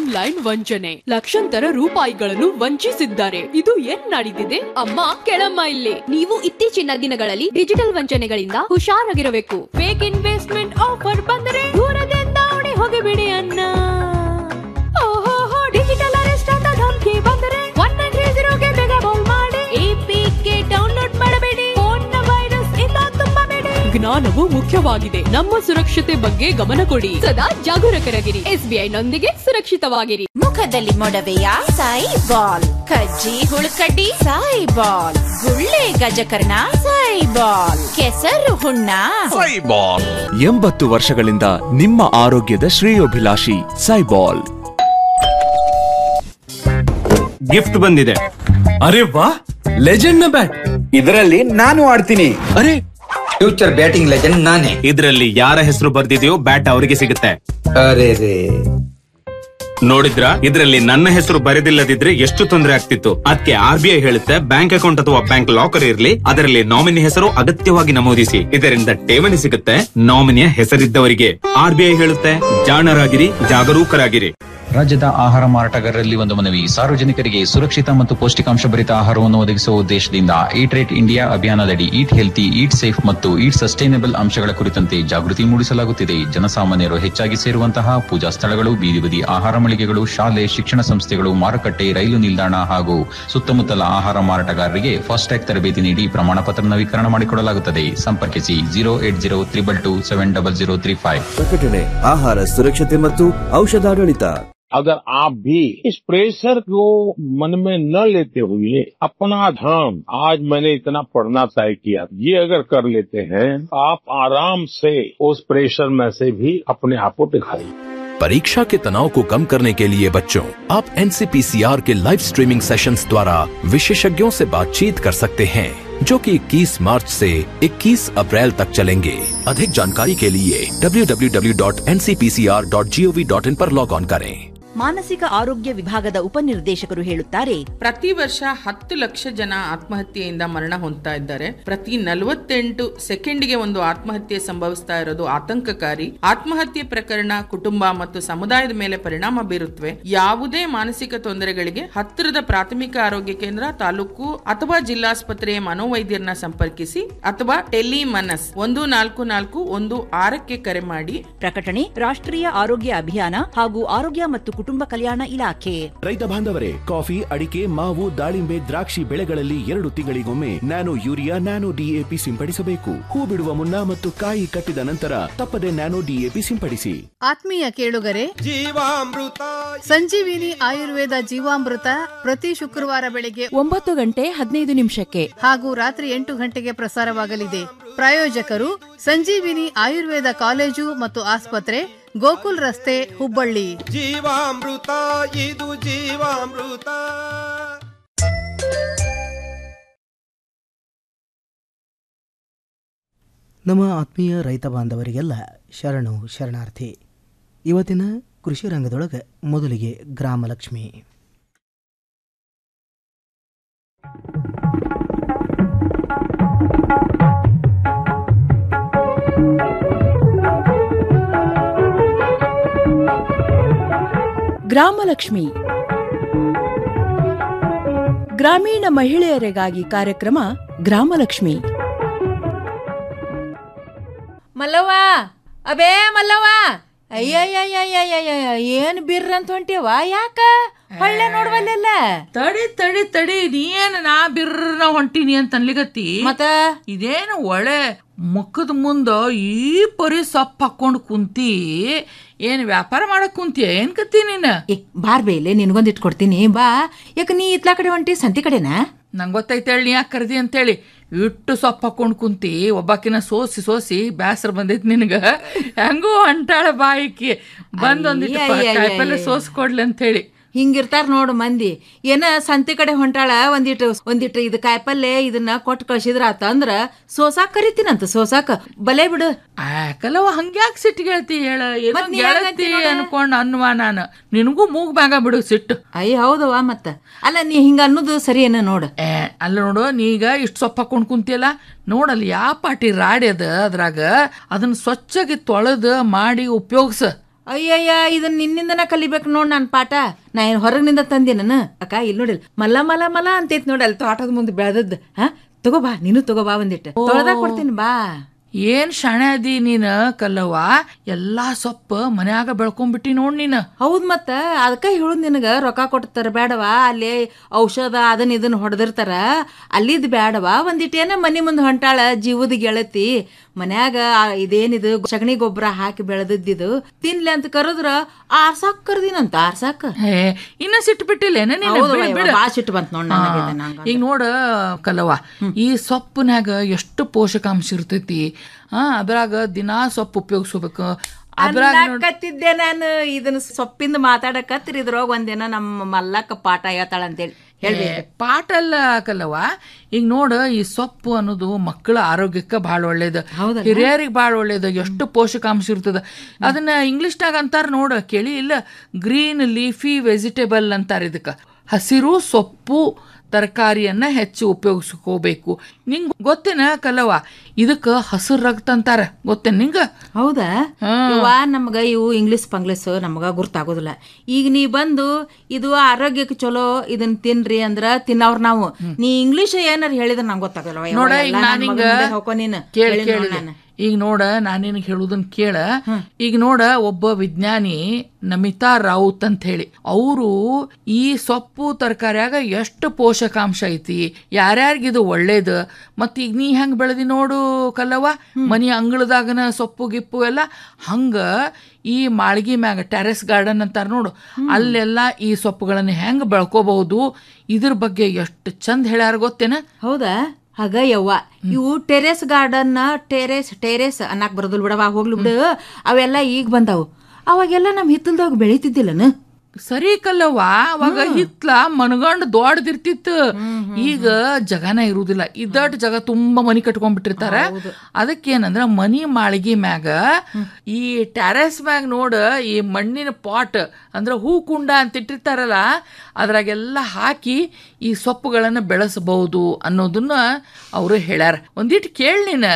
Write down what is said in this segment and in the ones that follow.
Online ವಂಚನೆ ಲಕ್ಷಾಂತರ ರೂಪಾಯಿಗಳನ್ನು ವಂಚಿಸಿದ್ದಾರೆ ಇದು ಏನ್ ನಡೀತಿದೆ ಅಮ್ಮ ಕೆಳಮ್ಮ ಇಲ್ಲಿ ನೀವು ಇತ್ತೀಚಿನ ದಿನಗಳಲ್ಲಿ ಡಿಜಿಟಲ್ ವಂಚನೆಗಳಿಂದ ಹುಷಾರಾಗಿರಬೇಕು ಫೇಕ್ ಇನ್ವೆಸ್ಟ್ಮೆಂಟ್ ಆಫರ್ ಬಂದರೆ ದೂರದಿಂದ ಓಡಿ ಹೋಗಿಬಿಡಿ ಅನ್ನ ಓಹೋ ಡಿಜಿಟಲ್ ಅರೆಸ್ಟ್ ಅಂತ ಧಮಕಿ ಬಂದರೆ ಒನ್ ನೈನ್ ತ್ರೀ ಜೀರೋಗೆ ಬೇಗ ಕಾಲ್ ಮಾಡಿ ಎಪಿಕೆ ಡೌನ್ಲೋಡ್ ಮಾಡಬೇಡಿ ಫೋನ್ ವೈರಸ್ ಇಂದ ತುಂಬಬೇಡಿ ಜ್ಞಾನವು ಮುಖ್ಯವಾಗಿದೆ ನಮ್ಮ ಸುರಕ್ಷತೆ ಬಗ್ಗೆ ಗಮನ ಕೊಡಿ ಸದಾ ಜಾಗರೂಕರಾಗಿರಿ ಎಸ್ಬಿಐ ನೊಂದಿಗೆ ಸುರಕ್ಷಿತವಾಗಿರಿ ಮುಖದಲ್ಲಿ ಮೊಡವೆಯ ಸಾಯಿ ಬಾಲ್ ಕಜ್ಜಿ ಹುಳುಕಡ್ಡಿ ಸಾಯಿ ಬಾಲ್ ಗುಳ್ಳೆ ಗಜಕರ್ಣ ಸಾಯಿ ಬಾಲ್ ಕೆಸರು ಹುಣ್ಣ ಎಂಬತ್ತು ವರ್ಷಗಳಿಂದ ನಿಮ್ಮ ಆರೋಗ್ಯದ ಶ್ರೇಯೋಭಿಲಾಷಿ ಸೈಬಾಲ್ ಗಿಫ್ಟ್ ಬಂದಿದೆ ಅರೆ ವಾ ಲೆಜೆಂಡ್ ನ ಬ್ಯಾಟ್ ಇದರಲ್ಲಿ ನಾನು ಆಡ್ತೀನಿ ಅರೆ ಫ್ಯೂಚರ್ ಬ್ಯಾಟಿಂಗ್ ಲೆಜೆಂಡ್ ನಾನೇ ಇದ್ರಲ್ಲಿ ಯಾರ ಹೆಸರು ಬರ್ದಿದೆಯೋ ಬ್ಯಾಟ್ ಅವರಿಗೆ ಸಿಗುತ್ತೆ ಅರೆ ರೇ ನೋಡಿದ್ರ ಇದ್ರಲ್ಲಿ ನನ್ನ ಹೆಸರು ಬರೆದಿಲ್ಲದಿದ್ರೆ ಎಷ್ಟು ತೊಂದರೆ ಆಗ್ತಿತ್ತು ಅದಕ್ಕೆ ಆರ್ ಬಿ ಐ ಹೇಳುತ್ತೆ ಬ್ಯಾಂಕ್ ಅಕೌಂಟ್ ಅಥವಾ ಬ್ಯಾಂಕ್ ಲಾಕರ್ ಇರಲಿ ಅದರಲ್ಲಿ ನಾಮಿನಿ ಹೆಸರು ಅಗತ್ಯವಾಗಿ ನಮೂದಿಸಿ ಇದರಿಂದ ಠೇವಣಿ ಸಿಗುತ್ತೆ ನಾಮಿನಿಯ ಹೆಸರಿದ್ದವರಿಗೆ ಆರ್ ಬಿ ಐ ಹೇಳುತ್ತೆ ಜಾಣರಾಗಿರಿ ಜಾಗರೂಕರಾಗಿರಿ ರಾಜ್ಯದ ಆಹಾರ ಮಾರಾಟಗಾರರಲ್ಲಿ ಒಂದು ಮನವಿ ಸಾರ್ವಜನಿಕರಿಗೆ ಸುರಕ್ಷಿತ ಮತ್ತು ಪೌಷ್ಟಿಕಾಂಶ ಭರಿತ ಆಹಾರವನ್ನು ಒದಗಿಸುವ ಉದ್ದೇಶದಿಂದ ಈಟ್ ರೇಟ್ ಇಂಡಿಯಾ ಅಭಿಯಾನದಡಿ ಈಟ್ ಹೆಲ್ತಿ ಈಟ್ ಸೇಫ್ ಮತ್ತು ಈಟ್ ಸಸ್ಟೈನಬಲ್ ಅಂಶಗಳ ಕುರಿತಂತೆ ಜಾಗೃತಿ ಮೂಡಿಸಲಾಗುತ್ತಿದೆ ಜನಸಾಮಾನ್ಯರು ಹೆಚ್ಚಾಗಿ ಸೇರುವಂತಹ ಪೂಜಾ ಸ್ಥಳಗಳು ಬೀದಿ ಬದಿ ಆಹಾರ ಮಳಿಗೆಗಳು ಶಾಲೆ ಶಿಕ್ಷಣ ಸಂಸ್ಥೆಗಳು ಮಾರುಕಟ್ಟೆ ರೈಲು ನಿಲ್ದಾಣ ಹಾಗೂ ಸುತ್ತಮುತ್ತಲ ಆಹಾರ ಮಾರಾಟಗಾರರಿಗೆ ಫಾಸ್ಟ್ಯಾಗ್ ತರಬೇತಿ ನೀಡಿ ಪ್ರಮಾಣ ಪತ್ರ ನವೀಕರಣ ಮಾಡಿಕೊಡಲಾಗುತ್ತದೆ ಸಂಪರ್ಕಿಸಿ zero eight zero triple two seven double zero three five ಪ್ರಕಟಣೆ ಆಹಾರ ಸುರಕ್ಷತೆ ಮತ್ತು ಔಷಧಾಡಳಿತ अगर आप भी इस प्रेशर को मन में न लेते हुए अपना धर्म आज मैंने इतना पढ़ना तय किया ये अगर कर लेते हैं तो आप आराम से उस प्रेशर में से भी अपने आप को दिखाइए परीक्षा के तनाव को कम करने के लिए बच्चों आप एनसीपीसीआर के लाइव स्ट्रीमिंग सेशंस द्वारा विशेषज्ञों से बातचीत कर सकते हैं जो कि 21 मार्च से 21 अप्रैल तक चलेंगे अधिक जानकारी के लिए www.ncpcr.gov.in पर लॉग ऑन करें ಮಾನಸಿಕ ಆರೋಗ್ಯ ವಿಭಾಗದ ಉಪನಿರ್ದೇಶಕರು ಹೇಳುತ್ತಾರೆ ಪ್ರತಿ ವರ್ಷ ಹತ್ತು ಲಕ್ಷ ಜನ ಆತ್ಮಹತ್ಯೆಯಿಂದ ಮರಣ ಹೊಂದ್ತಾ ಇದ್ದಾರೆ ಪ್ರತಿ ನಲವತ್ತೆಂಟು ಸೆಕೆಂಡ್ಗೆ ಒಂದು ಆತ್ಮಹತ್ಯೆ ಸಂಭವಿಸ್ತಾ ಇರೋದು ಆತಂಕಕಾರಿ ಆತ್ಮಹತ್ಯೆ ಪ್ರಕರಣ ಕುಟುಂಬ ಮತ್ತು ಸಮುದಾಯದ ಮೇಲೆ ಪರಿಣಾಮ ಬೀರುತ್ತವೆ ಯಾವುದೇ ಮಾನಸಿಕ ತೊಂದರೆಗಳಿಗೆ ಹತ್ತಿರದ ಪ್ರಾಥಮಿಕ ಆರೋಗ್ಯ ಕೇಂದ್ರ ತಾಲೂಕು ಅಥವಾ ಜಿಲ್ಲಾಸ್ಪತ್ರೆಯ ಮನೋವೈದ್ಯರನ್ನ ಸಂಪರ್ಕಿಸಿ ಅಥವಾ ಟೆಲಿ ಮನಸ್ ಒಂದು ನಾಲ್ಕು ನಾಲ್ಕು ಒಂದು ಆರಕ್ಕೆ ಕರೆ ಮಾಡಿ ಪ್ರಕಟಣೆ ರಾಷ್ಟ್ರೀಯ ಆರೋಗ್ಯ ಅಭಿಯಾನ ಹಾಗೂ ಆರೋಗ್ಯ ಮತ್ತು ಕುಟುಂಬ ಕಲ್ಯಾಣ ಇಲಾಖೆ ರೈತ ಬಾಂಧವರೇ ಕಾಫಿ ಅಡಿಕೆ ಮಾವು ದಾಳಿಂಬೆ ದ್ರಾಕ್ಷಿ ಬೆಳೆಗಳಲ್ಲಿ ಎರಡು ತಿಂಗಳಿಗೊಮ್ಮೆ ನ್ಯಾನೋ ಯೂರಿಯಾ ನ್ಯಾನೋ ಡಿಎಪಿ ಸಿಂಪಡಿಸಬೇಕು ಹೂ ಬಿಡುವ ಮುನ್ನ ಮತ್ತು ಕಾಯಿ ಕಟ್ಟಿದ ನಂತರ ತಪ್ಪದೆ ನ್ಯಾನೋ ಡಿಎಪಿ ಸಿಂಪಡಿಸಿ ಆತ್ಮೀಯ ಕೇಳುಗರೆ ಜೀವಾಮೃತ ಸಂಜೀವಿನಿ ಆಯುರ್ವೇದ ಜೀವಾಮೃತ ಪ್ರತಿ ಶುಕ್ರವಾರ ಬೆಳಿಗ್ಗೆ ಒಂಬತ್ತು ಗಂಟೆ ಹದಿನೈದು ನಿಮಿಷಕ್ಕೆ ಹಾಗೂ ರಾತ್ರಿ ಎಂಟು ಗಂಟೆಗೆ ಪ್ರಸಾರವಾಗಲಿದೆ ಪ್ರಾಯೋಜಕರು ಸಂಜೀವಿನಿ ಆಯುರ್ವೇದ ಕಾಲೇಜು ಮತ್ತು ಆಸ್ಪತ್ರೆ ಗೋಕುಲ್ ರಸ್ತೆ ಹುಬ್ಬಳ್ಳಿ ಜೀವಾಮೃತ ಇದು ಜೀವಾಮೃತ ನಮ್ಮ ಆತ್ಮೀಯ ರೈತ ಬಾಂಧವರಿಗೆಲ್ಲ ಶರಣು ಶರಣಾರ್ಥಿ ಇವತ್ತಿನ ಕೃಷಿ ರಂಗದೊಳಗೆ ಮೊದಲಿಗೆ ಗ್ರಾಮಲಕ್ಷ್ಮಿ ಗ್ರಾಮಲಕ್ಷ್ಮಿ ಗ್ರಾಮೀಣ ಮಹಿಳೆಯರಿಗಾಗಿ ಕಾರ್ಯಕ್ರಮ ಗ್ರಾಮಲಕ್ಷ್ಮಿ ಮಲ್ಲವ್ವ ಅಬೇ ಮಲ್ಲವ್ವ ಅಯ್ಯಯ್ಯಯ್ಯಯ್ಯಯ್ಯ ಏನ್ ಬಿರ್ರ ಅಂತ ಹೊಂಟಿವ ಯಾಕ ಹೊಳ್ಳೆ ನೋಡ್ವಲ್ಲೆಲ್ಲ ತಡಿ ತಡಿ ತಡಿ ನೀನ್ ನಾ ಬಿರ್ರ ಹೊಂಟಿನಿ ಅಂತ ಅನ್ಲಿಗತ್ತಿ ಮತ್ತ ಇದೇನು ಒಳ್ಳೆ ಮುಖದ ಮುಂದ ಈ ಪರಿ ಸೊಪ್ಪು ಹಾಕೊಂಡು ಕುಂತಿ ಏನ್ ವ್ಯಾಪಾರ ಮಾಡಕ್ ಕುಂತಿಯ ಏನ್ ಕತ್ತಿ ನೀನ್ ಬಾರ್ ಬೇಲೆ ನಿನ್ಗೊಂದ್ ಇಟ್ಕೊಡ್ತೀನಿ ಬಾ ಯಾಕ ನೀ ಇತ್ಲಾ ಕಡೆ ಹೊಂಟಿ ಸಂತಿ ಕಡೆನಾ ನಂಗೆ ಗೊತ್ತೈತೆ ಹೇಳಿ ನೀ ಯಾಕೆ ಕರ್ದಿ ಅಂತೇಳಿ ಇಟ್ಟು ಸೊಪ್ಪು ಹಾಕೊಂಡು ಕುಂತಿ ಒಬ್ಬಾಕಿನ ಸೋಸಿ ಸೋಸಿ ಬ್ಯಾಸರ ಬಂದೈತಿ ನಿನಗ ಹೆಂಗೂ ಹೊಂಟಾಳ ಬಾಯಿಕಿ ಬಂದ್ ಒಂದಿಟ್ಟು ಅಯ್ಯಯ್ಯಯ್ಯಯ್ಯ. ಕಾಯಿಪಲ್ಲೆ ಸೋಸ್ ಕೊಡ್ಲಿ ಅಂತೇಳಿ ಹಿಂಗಿರ್ತಾರ ನೋಡು ಮಂದಿ ಏನ ಸಂತಿ ಕಡೆ ಹೊಂಟಾಳ ಒಂದಿಟ್ಟು ಒಂದಿಟ್ಟು ಇದು ಕಾಯಿಪಲ್ಲೆ ಇದನ್ನ ಕೊಟ್ಟು ಕಳ್ಸಿದ್ರ ಆತ ಅಂದ್ರ ಸೋಸಾಕ್ ಕರಿತೀನಂತ ಸೋಸಾಕ ಬಲೆ ಬಿಡು ಯಾಕಲ್ಲವ ಹಂಗ್ಯಾಕ್ ಸಿಟ್ಟಿಗೆ ಹೇಳ್ತಿ ಹೇಳ ಏನೋ ಮತ್ತ್ ನೀ ಗೆಳತಿ ಹೆಂಗಂತಿ ನೋಡ? ಅನ್ಕೊಂಡ್ ಅನ್ನುವ ನಾನು ನಿನಗೂ ಮೂಗ್ ಬ್ಯಾಗ ಬಿಡು ಸಿಟ್ಟು ಅಯ್ಯ ಹೌದವ ಮತ್ತ ಅಲ್ಲ ನೀ ಹಿಂಗ ಅನ್ನೋದು ಸರಿ ಏನ ನೋಡು ಏ ಅಲ್ಲ ನೋಡು ನೀಗ ಇಷ್ಟು ಸೊಪ್ಪು ಹಾಕೊಂಡು ಕುಂತಿಯಲ್ಲ ನೋಡಲ್ಲ ಯಾವ ಪಾಟಿ ರಾಡಿ ಅದ ಅದ್ರಾಗ ಅದನ್ನ ಸ್ವಚ್ಛಾಗಿ ತೊಳೆದು ಮಾಡಿ ಉಪಯೋಗಿಸ ಅಯ್ಯಯ್ಯ ಇದನ್ನ ನಿನ್ನಿಂದನ ಕಲಿಬೇಕು ನೋಡ್ ನಾನ್ ಪಾಠ ನಾ ಏನ್ ಹೊರಗಿನಿಂದ ತಂದೆ ನಾನು ಅಕ್ಕ ಇಲ್ಲಿ ನೋಡಿಲ್ ಮಲ್ಲ ಮಲ ಮಲ ಅಂತೈತ್ ನೋಡಿ ಅಲ್ಲಿ ತೋಟದ ಮುಂದೆ ಬೆಳೆದದ್ದು ಹಾ ತಗೋ ಬಾ ನೀನು ತಗೋ ಬಾ ಒಂದಿಟ್ಟು ತೊಳ್ದಾಗ ಕೊಡ್ತೀನಿ ಬಾ ಏನ್ ಶಾಣೆ ಅದಿ ನೀನ್ ಕಲ್ಲವ್ವ ಎಲ್ಲಾ ಸೊಪ್ಪು ಮನ್ಯಾಗ ಬೆಳ್ಕೊಂಡ್ಬಿಟ್ಟಿ ನೋಡ್ ನೀನ್ ಹೌದ್ ಮತ್ತ ಅದಕ್ಕ ಹೇಳುದ್ ನಿನಗ ರೊಕ್ಕ ಕೊಡ್ತಾರ ಬೇಡವಾ ಅಲ್ಲಿ ಔಷಧ ಅದನ್ನ ಇದನ್ನ ಹೊಡೆದಿರ್ತಾರ ಅಲ್ಲಿದ್ ಬೇಡವಾ ಒಂದಿಟ್ಟೇನ ಮನಿ ಮುಂದೆ ಹೊಂಟಾಳ ಜೀವದ ಗೆಳತಿ ಮನ್ಯಾಗ ಆ ಇದೇನಿದು ಸಗಣಿ ಗೊಬ್ಬರ ಹಾಕಿ ಬೆಳೆದಿದ್ದು ತಿನ್ಲಿ ಅಂತ ಕರೆದ್ರ ಆರ್ಸಾಕ್ ಕರ್ದಿನಂತ ಆರ್ಸಾಕ್ ಹೇ ಇನ್ನ ಸಿಟ್ಟು ಬಿಟ್ಟಿಲ್ಲೇನ ನೀನು? ಹೌದು ಬಿಡು, ಅವ್ವ, ಬಿಡು. ಬಾಳ್ ಸಿಟ್ಟು ಬಂತ್ ನೋಡ್ ನನಗೆ ಹಾ. ಇದು ನಂಗ. ಈಗ ನೋಡ ಕಲ್ಲವ್ವ ಈ ಸೊಪ್ಪಿನಾಗ ಎಷ್ಟು ಪೋಷಕಾಂಶ ಇರ್ತೈತಿ ಹಾ ಅದ್ರಾಗ ದಿನಾ ಸೊಪ್ಪು ಉಪಯೋಗಿಸ್ಬೇಕು ಅದ್ರಾಗ ನೋಡ್- ಅನ್ನಕತ್ತಿದ್ದೆ ನಾನು ಇದನ್ನ ಸೊಪ್ಪಿಂದ ಮಾತಾಡಕತ್ರಿ ಇದ್ರೊಳಗ ಒಂದಿನ ನಮ್ಮ ಮಲ್ಲಕ್ಕ ಪಾಠ ಹೇಳ್ತಾಳ ಅಂತೇಳಿ ಹೇಳ್ಬೇಕು ಏ, ಪಾಠ ಅಲ್ಲ ಕಲ್ಲವ್ವ ಈಗ ನೋಡ ಈ ಸೊಪ್ಪು ಅನ್ನೋದು ಮಕ್ಕಳ ಆರೋಗ್ಯಕ್ಕೆ ಬಹಳ ಒಳ್ಳೇದು ಹಿರಿಯರಿಗೆ ಬಹಳ ಒಳ್ಳೇದು ಎಷ್ಟು ಪೋಷಕಾಂಶ ಇರ್ತದ ಅದನ್ನ ಇಂಗ್ಲಿಷ್ನಾಗ ಅಂತಾರ ನೋಡ ಕೇಳಿ ಇಲ್ಲ ಗ್ರೀನ್ ಲೀಫಿ ವೆಜಿಟೇಬಲ್ ಅಂತಾರ ಇದಕ್ಕ ಹಸಿರು ಸೊಪ್ಪು ತರಕಾರಿಯನ್ನ ಹೆಚ್ಚು ಉಪಯೋಗಿಸ್ಕೋಬೇಕು ನಿಂಗ್ ಗೊತ್ತೇನ ಕಲ್ಲವ್ವ ಇದಕ್ಕ ಹಸಿರು ರಕ್ತ ಅಂತಾರ ಗೊತ್ತೇನ್ ನಿಂಗ ಹೌದಾ ಇವ ನಮ್ಗ ಇವು ಇಂಗ್ಲಿಷ್ ಪಂಗ್ಲಿಷ್ ನಮಗ ಗುರ್ತಾಗೋದಿಲ್ಲ ಈಗ ನೀ ಬಂದು ಇದು ಆರೋಗ್ಯಕ್ಕೆ ಚಲೋ ಇದನ್ನ ತಿನ್ರಿ ಅಂದ್ರ ತಿನ್ನವ್ರ ನಾವು ನೀ ಇಂಗ್ಲಿಷ್ ಏನಾರ ಹೇಳಿದ್ರ ನಂಗೆ ಗೊತ್ತಾಗಲ್ಲ ನೋಡ ಈಗ ನಾನಿಂಗ ನೀನು ಕೇಳಿ ಹೇಳಿದ್ ನೋಡ್ ಕೇಳಿ ನಾನು. ಈಗ ನೋಡ ನಾನು ನಿನಗೆ ಹೇಳುದನ್ ಕೇಳ ಈಗ ನೋಡ ಒಬ್ಬ ವಿಜ್ಞಾನಿ ನಮಿತಾ ರಾವುತ್ ಅಂತ ಹೇಳಿ ಅವರು ಈ ಸೊಪ್ಪು ತರಕಾರಿಯಾಗ ಎಷ್ಟು ಪೋಷಕಾಂಶ ಐತಿ ಯಾರ್ಯಾರಿಗಿದು ಇದು ಒಳ್ಳೇದು ಮತ್ತ ಈಗ ನೀ ಹೆಂಗ್ ಬೆಳೆದಿ ನೋಡು ಕಲ್ಲವ್ವ ಮನಿ ಅಂಗಳದಾಗನ ಸೊಪ್ಪು ಗಿಪ್ಪು ಎಲ್ಲ ಹಂಗ ಈ ಮಾಳ್ಗಿ ಮ್ಯಾಗ ಟೆರೆಸ್ ಗಾರ್ಡನ್ ಅಂತಾರ ನೋಡು ಅಲ್ಲೆಲ್ಲ ಈ ಸೊಪ್ಪುಗಳನ್ನ ಹೆಂಗ್ ಬೆಳ್ಕೋಬಹುದು ಇದ್ರ ಬಗ್ಗೆ ಎಷ್ಟು ಚಂದ ಹೇಳ್ಯಾರ ಗೊತ್ತೇನ ಹೌದಾ ಆಗ ಯವ್ವ ಇವು ಟೆರೆಸ್ ಗಾರ್ಡನ್ ಟೆರೆಸ್ ಟೆರೆಸ್ ಅನ್ನಕ್ ಬರೋದಿಲ್ಲ ಬಿಡವ ಹೋಗ್ಲಿ ಬಿಡು ಅವೆಲ್ಲ ಈಗ ಬಂದಾವು ಅವಾಗೆಲ್ಲ ನಮ್ ಹಿತ್ತಲ್ದಾಗ ಬೆಳಿತಿದ್ದಿಲ್ಲನ ಸರಿ ಕಲ್ಲವ್ವ ಅವಾಗ ಹಿತ್ಲ ಮನಗಂಡ್ ದೊಡ್ಡದಿರ್ತಿತ್ತು ಈಗ ಜಗನ ಇರುವುದಿಲ್ಲ ಇದಟ್ ಜಗ ತುಂಬಾ ಮನಿ ಕಟ್ಕೊಂಡ್ಬಿಟ್ಟಿರ್ತಾರ ಅದಕ್ಕೇನಂದ್ರ ಮನಿ ಮಾಳಿಗೆ ಮ್ಯಾಗ ಈ ಟ್ಯಾರೆಸ್ ಮ್ಯಾಗ ನೋಡ ಈ ಮಣ್ಣಿನ ಪಾಟ್ ಅಂದ್ರ ಹೂ ಕುಂಡ ಅಂತ ಇಟ್ಟಿರ್ತಾರಲ್ಲ ಅದ್ರಾಗೆಲ್ಲ ಹಾಕಿ ಈ ಸೊಪ್ಪುಗಳನ್ನ ಬೆಳೆಸಬಹುದು ಅನ್ನೋದನ್ನ ಅವರು ಹೇಳ್ಯಾರ ಒಂದಿಟ್ಟು ಕೇಳ್ ನೀನ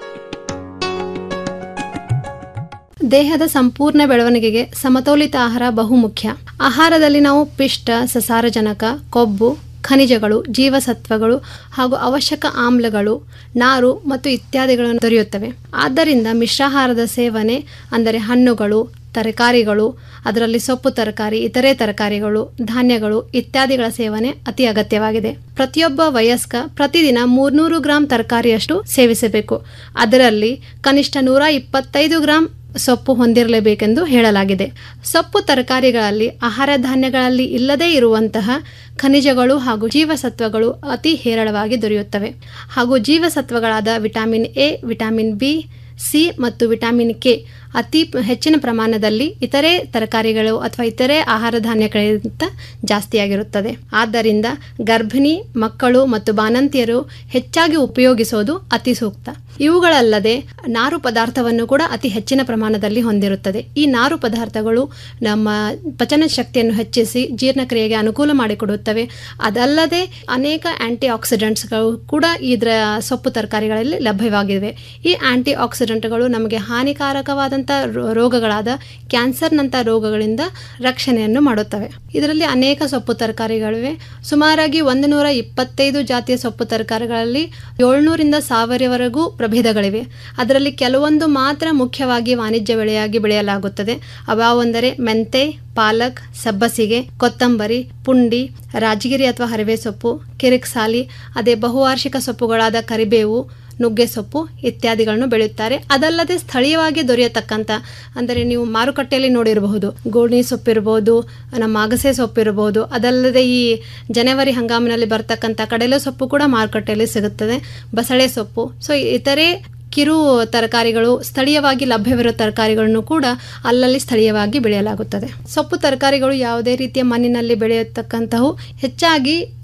ದೇಹದ ಸಂಪೂರ್ಣ ಬೆಳವಣಿಗೆಗೆ ಸಮತೋಲಿತ ಆಹಾರ ಬಹುಮುಖ್ಯ ಆಹಾರದಲ್ಲಿ ನಾವು ಪಿಷ್ಟ ಸಸಾರಜನಕ ಕೊಬ್ಬು ಖನಿಜಗಳು ಜೀವಸತ್ವಗಳು ಹಾಗೂ ಅವಶ್ಯಕ ಆಮ್ಲಗಳು ನಾರು ಮತ್ತು ಇತ್ಯಾದಿಗಳನ್ನು ದೊರೆಯುತ್ತವೆ ಆದ್ದರಿಂದ ಮಿಶ್ರಾಹಾರದ ಸೇವನೆ ಅಂದರೆ ಹಣ್ಣುಗಳು ತರಕಾರಿಗಳು ಅದರಲ್ಲಿ ಸೊಪ್ಪು ತರಕಾರಿ ಇತರೆ ತರಕಾರಿಗಳು ಧಾನ್ಯಗಳು ಇತ್ಯಾದಿಗಳ ಸೇವನೆ ಅತಿ ಅಗತ್ಯವಾಗಿದೆ ಪ್ರತಿಯೊಬ್ಬ ವಯಸ್ಕ ಪ್ರತಿದಿನ ಮೂರ್ನೂರು ಗ್ರಾಂ ತರಕಾರಿಯಷ್ಟು ಸೇವಿಸಬೇಕು ಅದರಲ್ಲಿ ಕನಿಷ್ಠ ನೂರ ಇಪ್ಪತ್ತೈದು ಗ್ರಾಂ ಸೊಪ್ಪು ಹೊಂದಿರಲೇಬೇಕೆಂದು ಹೇಳಲಾಗಿದೆ ಸೊಪ್ಪು ತರಕಾರಿಗಳಲ್ಲಿ ಆಹಾರ ಧಾನ್ಯಗಳಲ್ಲಿ ಇಲ್ಲದೇ ಇರುವಂತಹ ಖನಿಜಗಳು ಹಾಗೂ ಜೀವಸತ್ವಗಳು ಅತಿ ಹೇರಳವಾಗಿ ದೊರೆಯುತ್ತವೆ ಹಾಗೂ ಜೀವಸತ್ವಗಳಾದ vitamin A vitamin B C ಮತ್ತು ವಿಟಮಿನ್ ಕೆ ಅತಿ ಪ- ಹೆಚ್ಚಿನ ಪ್ರಮಾಣದಲ್ಲಿ ಇತರೆ ತರಕಾರಿಗಳು ಅಥವಾ ಇತರೆ ಆಹಾರ ಧಾನ್ಯಗಳಿಗಿಂತ ಜಾಸ್ತಿಯಾಗಿರುತ್ತದೆ ಆದ್ದರಿಂದ ಗರ್ಭಿಣಿ ಮಕ್ಕಳು ಮತ್ತು ಬಾಣಂತಿಯರು ಹೆಚ್ಚಾಗಿ ಉಪಯೋಗಿಸೋದು ಅತಿ ಸೂಕ್ತ ಇವುಗಳಲ್ಲದೆ ನಾರು ಪದಾರ್ಥವನ್ನು ಕೂಡ ಅತಿ ಹೆಚ್ಚಿನ ಪ್ರಮಾಣದಲ್ಲಿ ಹೊಂದಿರುತ್ತದೆ ಈ ನಾರು ಪದಾರ್ಥಗಳು ನಮ್ಮ ಪಚನ ಶಕ್ತಿಯನ್ನು ಹೆಚ್ಚಿಸಿ ಜೀರ್ಣಕ್ರಿಯೆಗೆ ಅನುಕೂಲ ಮಾಡಿಕೊಡುತ್ತವೆ ಅದಲ್ಲದೆ ಅನೇಕ ಆಂಟಿ ಆಕ್ಸಿಡೆಂಟ್ಸ್ಗಳು ಕೂಡ ಇದರ ಸೊಪ್ಪು ತರಕಾರಿಗಳಲ್ಲಿ ಲಭ್ಯವಾಗಿವೆ ಈ ಆಂಟಿ ಆಕ್ಸಿಡೆಂಟ್ಗಳು ನಮಗೆ ಹಾನಿಕಾರಕವಾದಂಥ ರೋ- ರೋಗಗಳಾದ ಕ್ಯಾನ್ಸರ್ನಂಥ ರೋಗಗಳಿಂದ ರಕ್ಷಣೆಯನ್ನು ಮಾಡುತ್ತವೆ ಇದರಲ್ಲಿ ಅನೇಕ ಸೊಪ್ಪು ತರಕಾರಿಗಳಿವೆ ಸುಮಾರಾಗಿ ಒಂದು ನೂರ ಇಪ್ಪತ್ತೈದು ಜಾತಿಯ ಸೊಪ್ಪು ತರಕಾರಿಗಳಲ್ಲಿ ಏಳ್ನೂರಿಂದ ಸಾವಿರವರೆಗೂ ಪ್ರಭೇದಗಳಿವೆ ಅದರಲ್ಲಿ ಕೆಲವೊಂದು ಮಾತ್ರ ಮುಖ್ಯವಾಗಿ ವಾಣಿಜ್ಯ ಬೆಳೆಯಾಗಿ ಬೆಳೆಯಲಾಗುತ್ತದೆ ಅವಾವೆಂದರೆ ಮೆಂತೆ ಪಾಲಕ್ ಸಬ್ಬಸಿಗೆ ಕೊತ್ತಂಬರಿ ಪುಂಡಿ ರಾಜಗಿರಿ ಅಥವಾ ಹರಿವೆ ಸೊಪ್ಪು ಕಿರಿಕ್ಸಾಲಿ ಅದೇ ಬಹುವಾರ್ಷಿಕ ಸೊಪ್ಪುಗಳಾದ ಕರಿಬೇವು ನುಗ್ಗೆ ಸೊಪ್ಪು ಇತ್ಯಾದಿಗಳನ್ನು ಬೆಳೆಯುತ್ತಾರೆ ಅದಲ್ಲದೆ ಸ್ಥಳೀಯವಾಗಿ ದೊರೆಯತಕ್ಕಂಥ ಅಂದರೆ ನೀವು ಮಾರುಕಟ್ಟೆಯಲ್ಲಿ ನೋಡಿರಬಹುದು ಗೋಣಿ ಸೊಪ್ಪಿರ್ಬೋದು ನಮ್ಮ ಅಗಸೆ ಸೊಪ್ಪಿರ್ಬೋದು ಅದಲ್ಲದೆ ಈ ಜನವರಿ ಹಂಗಾಮಿನಲ್ಲಿ ಬರ್ತಕ್ಕಂಥ ಕಡಲೆ ಸೊಪ್ಪು ಕೂಡ ಮಾರುಕಟ್ಟೆಯಲ್ಲಿ ಸಿಗುತ್ತದೆ ಬಸಳೆ ಸೊಪ್ಪು ಸೊ ಇತರೆ ಕಿರು ತರಕಾರಿಗಳು ಸ್ಥಳೀಯವಾಗಿ ಲಭ್ಯವಿರೋ ತರಕಾರಿಗಳನ್ನು ಕೂಡ ಅಲ್ಲಲ್ಲಿ ಸ್ಥಳೀಯವಾಗಿ ಬೆಳೆಯಲಾಗುತ್ತದೆ ಸೊಪ್ಪು ತರಕಾರಿಗಳು ಯಾವುದೇ ರೀತಿಯ ಮಣ್ಣಿನಲ್ಲಿ ಬೆಳೆಯತಕ್ಕಂತಹವು ಹೆಚ್ಚಾಗಿ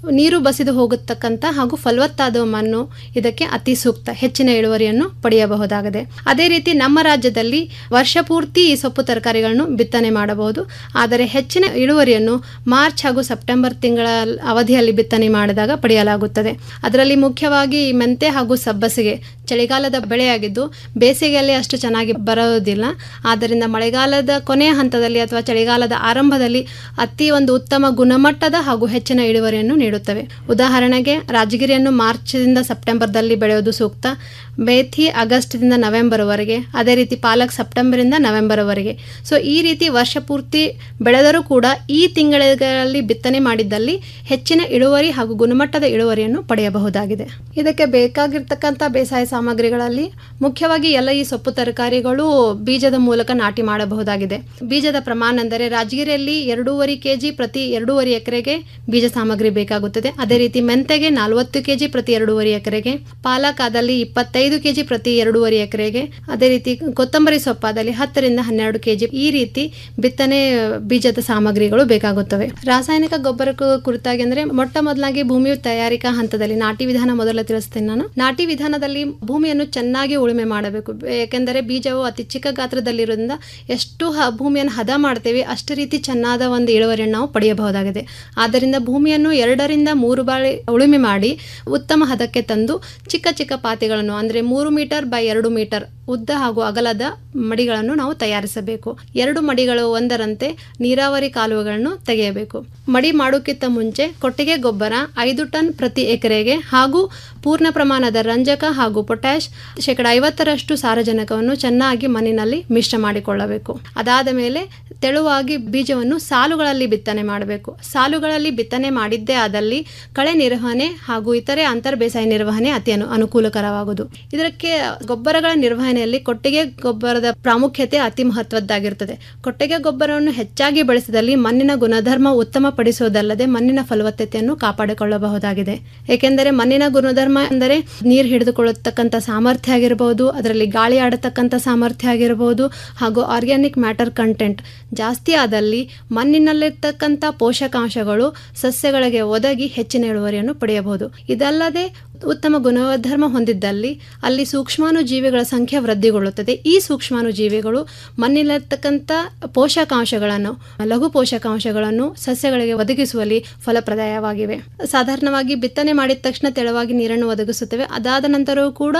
ನೀರು ಬಸಿದು ಹೋಗತಕ್ಕಂಥ ಹಾಗೂ ಫಲವತ್ತಾದ ಮಣ್ಣು ಇದಕ್ಕೆ ಅತಿ ಸೂಕ್ತ ಹೆಚ್ಚಿನ ಇಳುವರಿಯನ್ನು ಪಡೆಯಬಹುದಾಗಿದೆ ಅದೇ ರೀತಿ ನಮ್ಮ ರಾಜ್ಯದಲ್ಲಿ ವರ್ಷ ಪೂರ್ತಿ ಈ ಸೊಪ್ಪು ತರಕಾರಿಗಳನ್ನು ಬಿತ್ತನೆ ಮಾಡಬಹುದು ಆದರೆ ಹೆಚ್ಚಿನ ಇಳುವರಿಯನ್ನು ಮಾರ್ಚ್ ಹಾಗೂ ಸೆಪ್ಟೆಂಬರ್ ತಿಂಗಳ ಅವಧಿಯಲ್ಲಿ ಬಿತ್ತನೆ ಮಾಡಿದಾಗ ಪಡೆಯಲಾಗುತ್ತದೆ ಅದರಲ್ಲಿ ಮುಖ್ಯವಾಗಿ ಈ ಮೆಂತೆ ಹಾಗೂ ಸಬ್ಬಸಿಗೆ ಚಳಿಗಾಲದ ಬೆಳೆಯಾಗಿದ್ದು ಬೇಸಿಗೆಯಲ್ಲಿ ಅಷ್ಟು ಚೆನ್ನಾಗಿ ಬರೋದಿಲ್ಲ ಆದ್ದರಿಂದ ಮಳೆಗಾಲದ ಕೊನೆಯ ಹಂತದಲ್ಲಿ ಅಥವಾ ಚಳಿಗಾಲದ ಆರಂಭದಲ್ಲಿ ಅತಿ ಒಂದು ಉತ್ತಮ ಗುಣಮಟ್ಟದ ಹಾಗೂ ಹೆಚ್ಚಿನ ಇಳುವರಿಯನ್ನು ನೀಡುತ್ತವೆ ಉದಾಹರಣೆಗೆ ರಾಜಗಿರಿಯನ್ನು ಮಾರ್ಚ್ದಿಂದ ಸೆಪ್ಟೆಂಬರ್ದಲ್ಲಿ ಬೆಳೆಯೋದು ಸೂಕ್ತ ಮೇಥಿ ಆಗಸ್ಟ್ದಿಂದ ನವೆಂಬರ್ವರೆಗೆ ಅದೇ ರೀತಿ ಪಾಲಕ್ ಸೆಪ್ಟೆಂಬರಿಂದ ನವೆಂಬರ್ವರೆಗೆ ಸೊ ಈ ರೀತಿ ವರ್ಷ ಪೂರ್ತಿ ಬೆಳೆದರೂ ಕೂಡ ಈ ತಿಂಗಳಲ್ಲಿ ಬಿತ್ತನೆ ಮಾಡಿದ್ದಲ್ಲಿ ಹೆಚ್ಚಿನ ಇಳುವರಿ ಹಾಗೂ ಗುಣಮಟ್ಟದ ಇಳುವರಿಯನ್ನು ಪಡೆಯಬಹುದಾಗಿದೆ ಇದಕ್ಕೆ ಬೇಕಾಗಿರ್ತಕ್ಕಂಥ ಬೇಸಾಯ ಸಾಮಗ್ರಿಗಳಲ್ಲಿ ಮುಖ್ಯವಾಗಿ ಎಲ್ಲ ಈ ಸೊಪ್ಪು ತರಕಾರಿಗಳು ಬೀಜದ ಮೂಲಕ ನಾಟಿ ಮಾಡಬಹುದಾಗಿದೆ ಬೀಜದ ಪ್ರಮಾಣ ಅಂದರೆ ರಾಜಗಿರಿಯಲ್ಲಿ ಎರಡೂವರೆ ಕೆಜಿ ಪ್ರತಿ ಎರಡೂವರೆ ಎಕರೆಗೆ ಬೀಜ ಸಾಮಗ್ರಿ ಬೇಕಾಗುತ್ತದೆ ಅದೇ ರೀತಿ ಮೆಂತೆಗೆ ನಲವತ್ತು ಕೆಜಿ ಪ್ರತಿ ಎರಡೂವರೆ ಎಕರೆಗೆ ಪಾಲಕ್ ಆದಲ್ಲಿ ಇಪ್ಪತ್ತೈದು ಕೆಜಿ ಪ್ರತಿ ಎರಡೂವರೆ ಎಕರೆಗೆ ಅದೇ ರೀತಿ ಕೊತ್ತಂಬರಿ ಸೊಪ್ಪಾದಲ್ಲಿ ಹತ್ತರಿಂದ ಹನ್ನೆರಡು ಕೆಜಿ ಈ ರೀತಿ ಬಿತ್ತನೆ ಬೀಜದ ಸಾಮಗ್ರಿಗಳು ಬೇಕಾಗುತ್ತವೆ ರಾಸಾಯನಿಕ ಗೊಬ್ಬರ ಕು- ಕುರಿತಾಗಿ ಅಂದ್ರೆ ಮೊಟ್ಟ ಮೊದಲಾಗಿ ಭೂಮಿ ತಯಾರಿಕಾ ಹಂತದಲ್ಲಿ ನಾಟಿ ವಿಧಾನ ಮೊದಲ ತಿಳಿಸ್ತೇನೆ ನಾನು ನಾಟಿ ವಿಧಾನದಲ್ಲಿ ಭೂಮಿಯನ್ನು ಚೆನ್ನಾಗಿ ಉಳುಮೆ ಮಾಡಬೇಕು ಏಕೆಂದರೆ ಬೀಜವು ಅತಿ ಚಿಕ್ಕ ಗಾತ್ರದಲ್ಲಿರೋದ್ರಿಂದ ಎಷ್ಟು ಹ- ಭೂಮಿಯನ್ನು ಹದ ಮಾಡ್ತೇವೆ ಅಷ್ಟು ರೀತಿ ಚೆನ್ನಾದ ಒಂದು ಇಳುವರಿಯನ್ನು ನಾವು ಪಡೆಯಬಹುದಾಗಿದೆ ಆದ್ದರಿಂದ ಭೂಮಿಯನ್ನು ಎರಡರಿಂದ ಮೂರು ಬಾರಿ ಉಳುಮೆ ಮಾಡಿ ಉತ್ತಮ ಹದಕ್ಕೆ ತಂದು ಚಿಕ್ಕ ಚಿಕ್ಕ ಪಾತಿಗಳನ್ನು ಅಂದರೆ ಮೂರು ಮೀಟರ್ ಬೈ ಎರಡು ಮೀಟರ್ ಉದ್ದ ಹಾಗೂ ಅಗಲದ ಮಡಿಗಳನ್ನು ನಾವು ತಯಾರಿಸಬೇಕು ಎರಡು ಮಡಿಗಳು ಒಂದರಂತೆ ನೀರಾವರಿ ಕಾಲುವೆಗಳನ್ನು ತೆಗೆಯಬೇಕು ಮಡಿ ಮಾಡೋಕ್ಕಿಂತ ಮುಂಚೆ ಕೊಟ್ಟಿಗೆ ಗೊಬ್ಬರ ಐದು ಟನ್ ಪ್ರತಿ ಎಕರೆಗೆ ಹಾಗೂ ಪೂರ್ಣ ಪ್ರಮಾಣದ ರಂಜಕ ಹಾಗೂ ಪೊಟ್ಯಾಶ್ ಶೇಕಡ ಐವತ್ತರಷ್ಟು ಸಾರಜನಕವನ್ನು ಚೆನ್ನಾಗಿ ಮಣ್ಣಿನಲ್ಲಿ ಮಿಶ್ರ ಮಾಡಿಕೊಳ್ಳಬೇಕು ಅದಾದ ಮೇಲೆ ತೆಳುವಾಗಿ ಬೀಜವನ್ನು ಸಾಲುಗಳಲ್ಲಿ ಬಿತ್ತನೆ ಮಾಡಬೇಕು ಸಾಲುಗಳಲ್ಲಿ ಬಿತ್ತನೆ ಮಾಡಿದ್ದೇ ಆದಲ್ಲಿ ಕಳೆ ನಿರ್ವಹಣೆ ಹಾಗೂ ಇತರೆ ಅಂತರ್ ಬೇಸಾಯ ನಿರ್ವಹಣೆ ಅತಿ ಅನು ಅನುಕೂಲಕರವಾಗುವುದು ಇದಕ್ಕೆ ಗೊಬ್ಬರಗಳ ನಿರ್ವಹಣೆಯಲ್ಲಿ ಕೊಟ್ಟಿಗೆ ಗೊಬ್ಬರದ ಪ್ರಾಮುಖ್ಯತೆ ಅತಿ ಮಹತ್ವದ್ದಾಗಿರುತ್ತದೆ ಕೊಟ್ಟಿಗೆ ಗೊಬ್ಬರವನ್ನು ಹೆಚ್ಚಾಗಿ ಬಳಸಿದಲ್ಲಿ ಮಣ್ಣಿನ ಗುಣಧರ್ಮ ಉತ್ತಮಪಡಿಸುವುದಲ್ಲದೆ ಮಣ್ಣಿನ ಫಲವತ್ತತೆಯನ್ನು ಕಾಪಾಡಿಕೊಳ್ಳಬಹುದಾಗಿದೆ ಏಕೆಂದರೆ ಮಣ್ಣಿನ ಗುಣಧರ್ಮ ಎಂದರೆ ನೀರು ಹಿಡಿದುಕೊಳ್ಳತಕ್ಕಂಥ ಸಾಮರ್ಥ್ಯ ಆಗಿರಬಹುದು ಅದರಲ್ಲಿ ಗಾಳಿ ಆಡತಕ್ಕಂಥ ಸಾಮರ್ಥ್ಯ ಆಗಿರಬಹುದು ಹಾಗೂ ಆರ್ಗ್ಯಾನಿಕ್ ಮ್ಯಾಟರ್ ಕಂಟೆಂಟ್ ಜಾಸ್ತಿ ಆದಲ್ಲಿ ಮಣ್ಣಿನಲ್ಲಿರ್ತಕ್ಕಂಥ ಪೋಷಕಾಂಶಗಳು ಸಸ್ಯಗಳಿಗೆ ಒದಗಿ ಹೆಚ್ಚಿನ ಇಳುವರಿಯನ್ನು ಪಡೆಯಬಹುದು ಇದಲ್ಲದೆ ಉತ್ತಮ ಗುಣಧರ್ಮ ಹೊಂದಿದ್ದಲ್ಲಿ ಅಲ್ಲಿ ಸೂಕ್ಷ್ಮಾಣು ಜೀವಿಗಳ ಸಂಖ್ಯೆ ವೃದ್ಧಿಗೊಳ್ಳುತ್ತದೆ ಈ ಸೂಕ್ಷ್ಮಾಣು ಜೀವಿಗಳು ಮಣ್ಣಿನಲ್ಲಿರ್ತಕ್ಕಂಥ ಪೋಷಕಾಂಶಗಳನ್ನು ಲಘು ಪೋಷಕಾಂಶಗಳನ್ನು ಸಸ್ಯಗಳಿಗೆ ಒದಗಿಸುವಲ್ಲಿ ಫಲಪ್ರದಾಯವಾಗಿವೆ ಸಾಧಾರಣವಾಗಿ ಬಿತ್ತನೆ ಮಾಡಿದ ತಕ್ಷಣ ತೆಳುವಾಗಿ ನೀರನ್ನು ಒದಗಿಸುತ್ತವೆ ಅದಾದ ನಂತರವೂ ಕೂಡ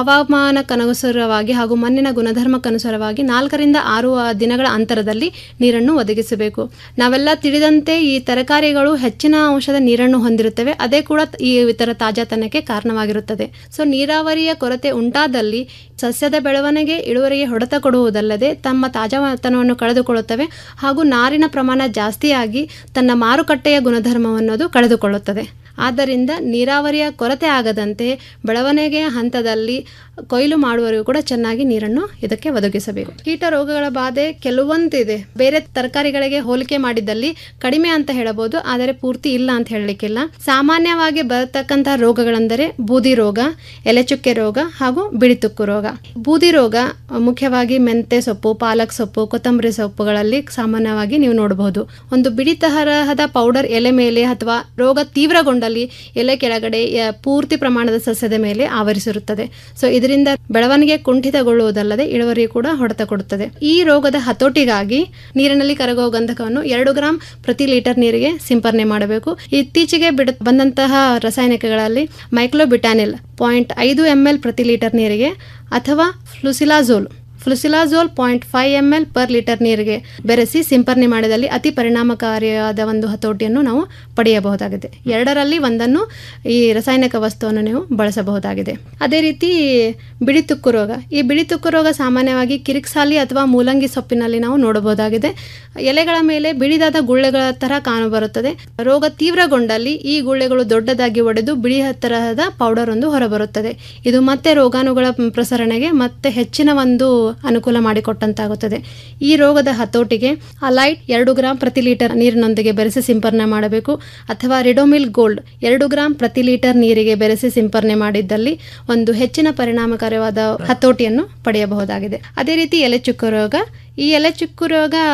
ಹವಾಮಾನಕ್ಕನುಸಾರವಾಗಿ ಹಾಗೂ ಮಣ್ಣಿನ ಗುಣಧರ್ಮಕ್ಕನುಸಾರವಾಗಿ ನಾಲ್ಕರಿಂದ ಆರು ದಿನಗಳ ಅಂತರದಲ್ಲಿ ನೀರನ್ನು ಒದಗಿಸಬೇಕು ನಾವೆಲ್ಲ ತಿಳಿದಂತೆ ಈ ತರಕಾರಿಗಳು ಹೆಚ್ಚಿನ ಅಂಶದ ನೀರನ್ನು ಹೊಂದಿರುತ್ತವೆ ಅದೇ ಕೂಡ ಈ ಇತರ ತಾಜಾತನಕ್ಕೆ ಕಾರಣವಾಗಿರುತ್ತದೆ ಸೊ ನೀರಾವರಿಯ ಕೊರತೆ ಉಂಟಾದಲ್ಲಿ ಸಸ್ಯದ ಬೆಳವಣಿಗೆ ಇಳುವರಿಗೆ ಹೊಡೆತ ಕೊಡುವುದಲ್ಲದೆ ತಮ್ಮ ತಾಜಾತನವನ್ನು ಕಳೆದುಕೊಳ್ಳುತ್ತವೆ ಹಾಗೂ ನಾರಿನ ಪ್ರಮಾಣ ಜಾಸ್ತಿಯಾಗಿ ತನ್ನ ಮಾರುಕಟ್ಟೆಯ ಗುಣಧರ್ಮವನ್ನೋದು ಕಳೆದುಕೊಳ್ಳುತ್ತದೆ ಆದ್ದರಿಂದ ನೀರಾವರಿಯ ಕೊರತೆ ಆಗದಂತೆ ಬೆಳವಣಿಗೆಯ ಹಂತದಲ್ಲಿ ಕೊಯ್ಲು ಮಾಡುವವರೆಗೂ ಕೂಡ ಚೆನ್ನಾಗಿ ನೀರನ್ನು ಇದಕ್ಕೆ ಒದಗಿಸಬೇಕು ಕೀಟ ರೋಗಗಳ ಬಾಧೆ ಕೆಲವೊಂದಿದೆ ಬೇರೆ ತರಕಾರಿಗಳಿಗೆ ಹೋಲಿಕೆ ಮಾಡಿದ್ದಲ್ಲಿ ಕಡಿಮೆ ಅಂತ ಹೇಳಬಹುದು ಆದರೆ ಪೂರ್ತಿ ಇಲ್ಲ ಅಂತ ಹೇಳಲಿಕ್ಕಿಲ್ಲ ಸಾಮಾನ್ಯವಾಗಿ ಬರತಕ್ಕಂತಹ ರೋಗಗಳೆಂದರೆ ಬೂದಿ ರೋಗ ಎಲೆಚುಕ್ಕೆ ರೋಗ ಹಾಗೂ ಬಿಳಿತುಕ್ಕು ರೋಗ ಬೂದಿ ರೋಗ ಮುಖ್ಯವಾಗಿ ಮೆಂತೆ ಸೊಪ್ಪು ಪಾಲಕ್ ಸೊಪ್ಪು ಕೊತ್ತಂಬರಿ ಸೊಪ್ಪುಗಳಲ್ಲಿ ಸಾಮಾನ್ಯವಾಗಿ ನೀವು ನೋಡಬಹುದು ಒಂದು ಬಿಳಿ ತರಹದ ಪೌಡರ್ ಎಲೆ ಮೇಲೆ ಅಥವಾ ರೋಗ ತೀವ್ರಗೊಂಡಲ್ಲಿ ಎಲೆ ಕೆಳಗಡೆ ಯ- ಪೂರ್ತಿ ಪ್ರಮಾಣದ ಸಸ್ಯದ ಮೇಲೆ ಆವರಿಸಿರುತ್ತದೆ ಸೊ ಇದರಿಂದ ಬೆಳವಣಿಗೆ ಕುಂಠಿತಗೊಳ್ಳುವುದಲ್ಲದೆ ಇಳುವರಿ ಕೂಡ ಹೊಡೆತ ಕೊಡುತ್ತದೆ ಈ ರೋಗದ ಹತೋಟಿಗಾಗಿ ನೀರಿನಲ್ಲಿ ಕರಗುವ ಗಂಧಕವನ್ನು ಎರಡು ಗ್ರಾಂ ಪ್ರತಿ ಲೀಟರ್ ನೀರಿಗೆ ಸಿಂಪರಣೆ ಮಾಡಬೇಕು ಇತ್ತೀಚೆಗೆ ಬಿಡ ಬಂದಂತಹ ರಾಸಾಯನಿಕಗಳಲ್ಲಿ ಮೈಕ್ಲೋಬಿಟಾನಿಲ್ ಪಾಯಿಂಟ್ ಐದು ಎಂ ಎಲ್ ಪ್ರತಿ ಲೀಟರ್ ನೀರಿಗೆ ಅಥವಾ flusilazole flusilazole point five M L per litre ನೀರಿಗೆ ಬೆರೆಸಿ ಸಿಂಪರಣೆ ಮಾಡಿದಲ್ಲಿ ಅತಿ ಪರಿಣಾಮಕಾರಿಯಾದ ಒಂದು ಹತೋಟಿಯನ್ನು ನಾವು ಪಡೆಯಬಹುದಾಗಿದೆ ಎರಡರಲ್ಲಿ ಒಂದನ್ನು ಈ ರಾಸಾಯನಿಕ ವಸ್ತುವನ್ನು ನೀವು ಬಳಸಬಹುದಾಗಿದೆ ಅದೇ ರೀತಿ ಬಿಳಿ ತುಕ್ಕು ರೋಗ ಈ ಬಿಳಿ ತುಕ್ಕು ರೋಗ ಸಾಮಾನ್ಯವಾಗಿ ಕಿರಿಕ್ಸಾಲಿ ಅಥವಾ ಮೂಲಂಗಿ ಸೊಪ್ಪಿನಲ್ಲಿ ನಾವು ನೋಡಬಹುದಾಗಿದೆ ಎಲೆಗಳ ಮೇಲೆ ಬಿಳಿದಾದ ಗುಳ್ಳೆಗಳ ತರ ಕಾಣಬರುತ್ತದೆ ರೋಗ ತೀವ್ರಗೊಂಡಲ್ಲಿ ಈ ಗುಳ್ಳೆಗಳು ದೊಡ್ಡದಾಗಿ ಒಡೆದು ಬಿಳಿ ತರಹದ ಪೌಡರ್ ಒಂದು ಹೊರಬರುತ್ತದೆ ಇದು ಮತ್ತೆ ರೋಗಾಣುಗಳ ಪ್ರಸರಣೆಗೆ ಮತ್ತೆ ಹೆಚ್ಚಿನ ಒಂದು ಅನುಕೂಲ ಮಾಡಿಕೊಟ್ಟಂತಾಗುತ್ತದೆ ಈ ರೋಗದ ಹತೋಟಿಗೆ ಅಲೈಟ್ ಎರಡು ಗ್ರಾಂ ಪ್ರತಿ ಲೀಟರ್ ನೀರಿನೊಂದಿಗೆ ಬೆರೆಸಿ ಸಿಂಪರಣೆ ಮಾಡಬೇಕು ಅಥವಾ ರಿಡೋಮಿಲ್ ಗೋಲ್ಡ್ ಎರಡು ಗ್ರಾಂ ಪ್ರತಿ ಲೀಟರ್ ನೀರಿಗೆ ಬೆರೆಸಿ ಸಿಂಪರಣೆ ಮಾಡಿದ್ದಲ್ಲಿ ಒಂದು ಹೆಚ್ಚಿನ ಪರಿಣಾಮಕಾರಿಯಾದ ಹತೋಟಿಯನ್ನು ಪಡೆಯಬಹುದಾಗಿದೆ ಅದೇ ರೀತಿ ಎಲೆ ಚುಕ್ಕು ರೋಗ ಈ ಎಲೆ ಚುಕ್ಕು ರೋಗ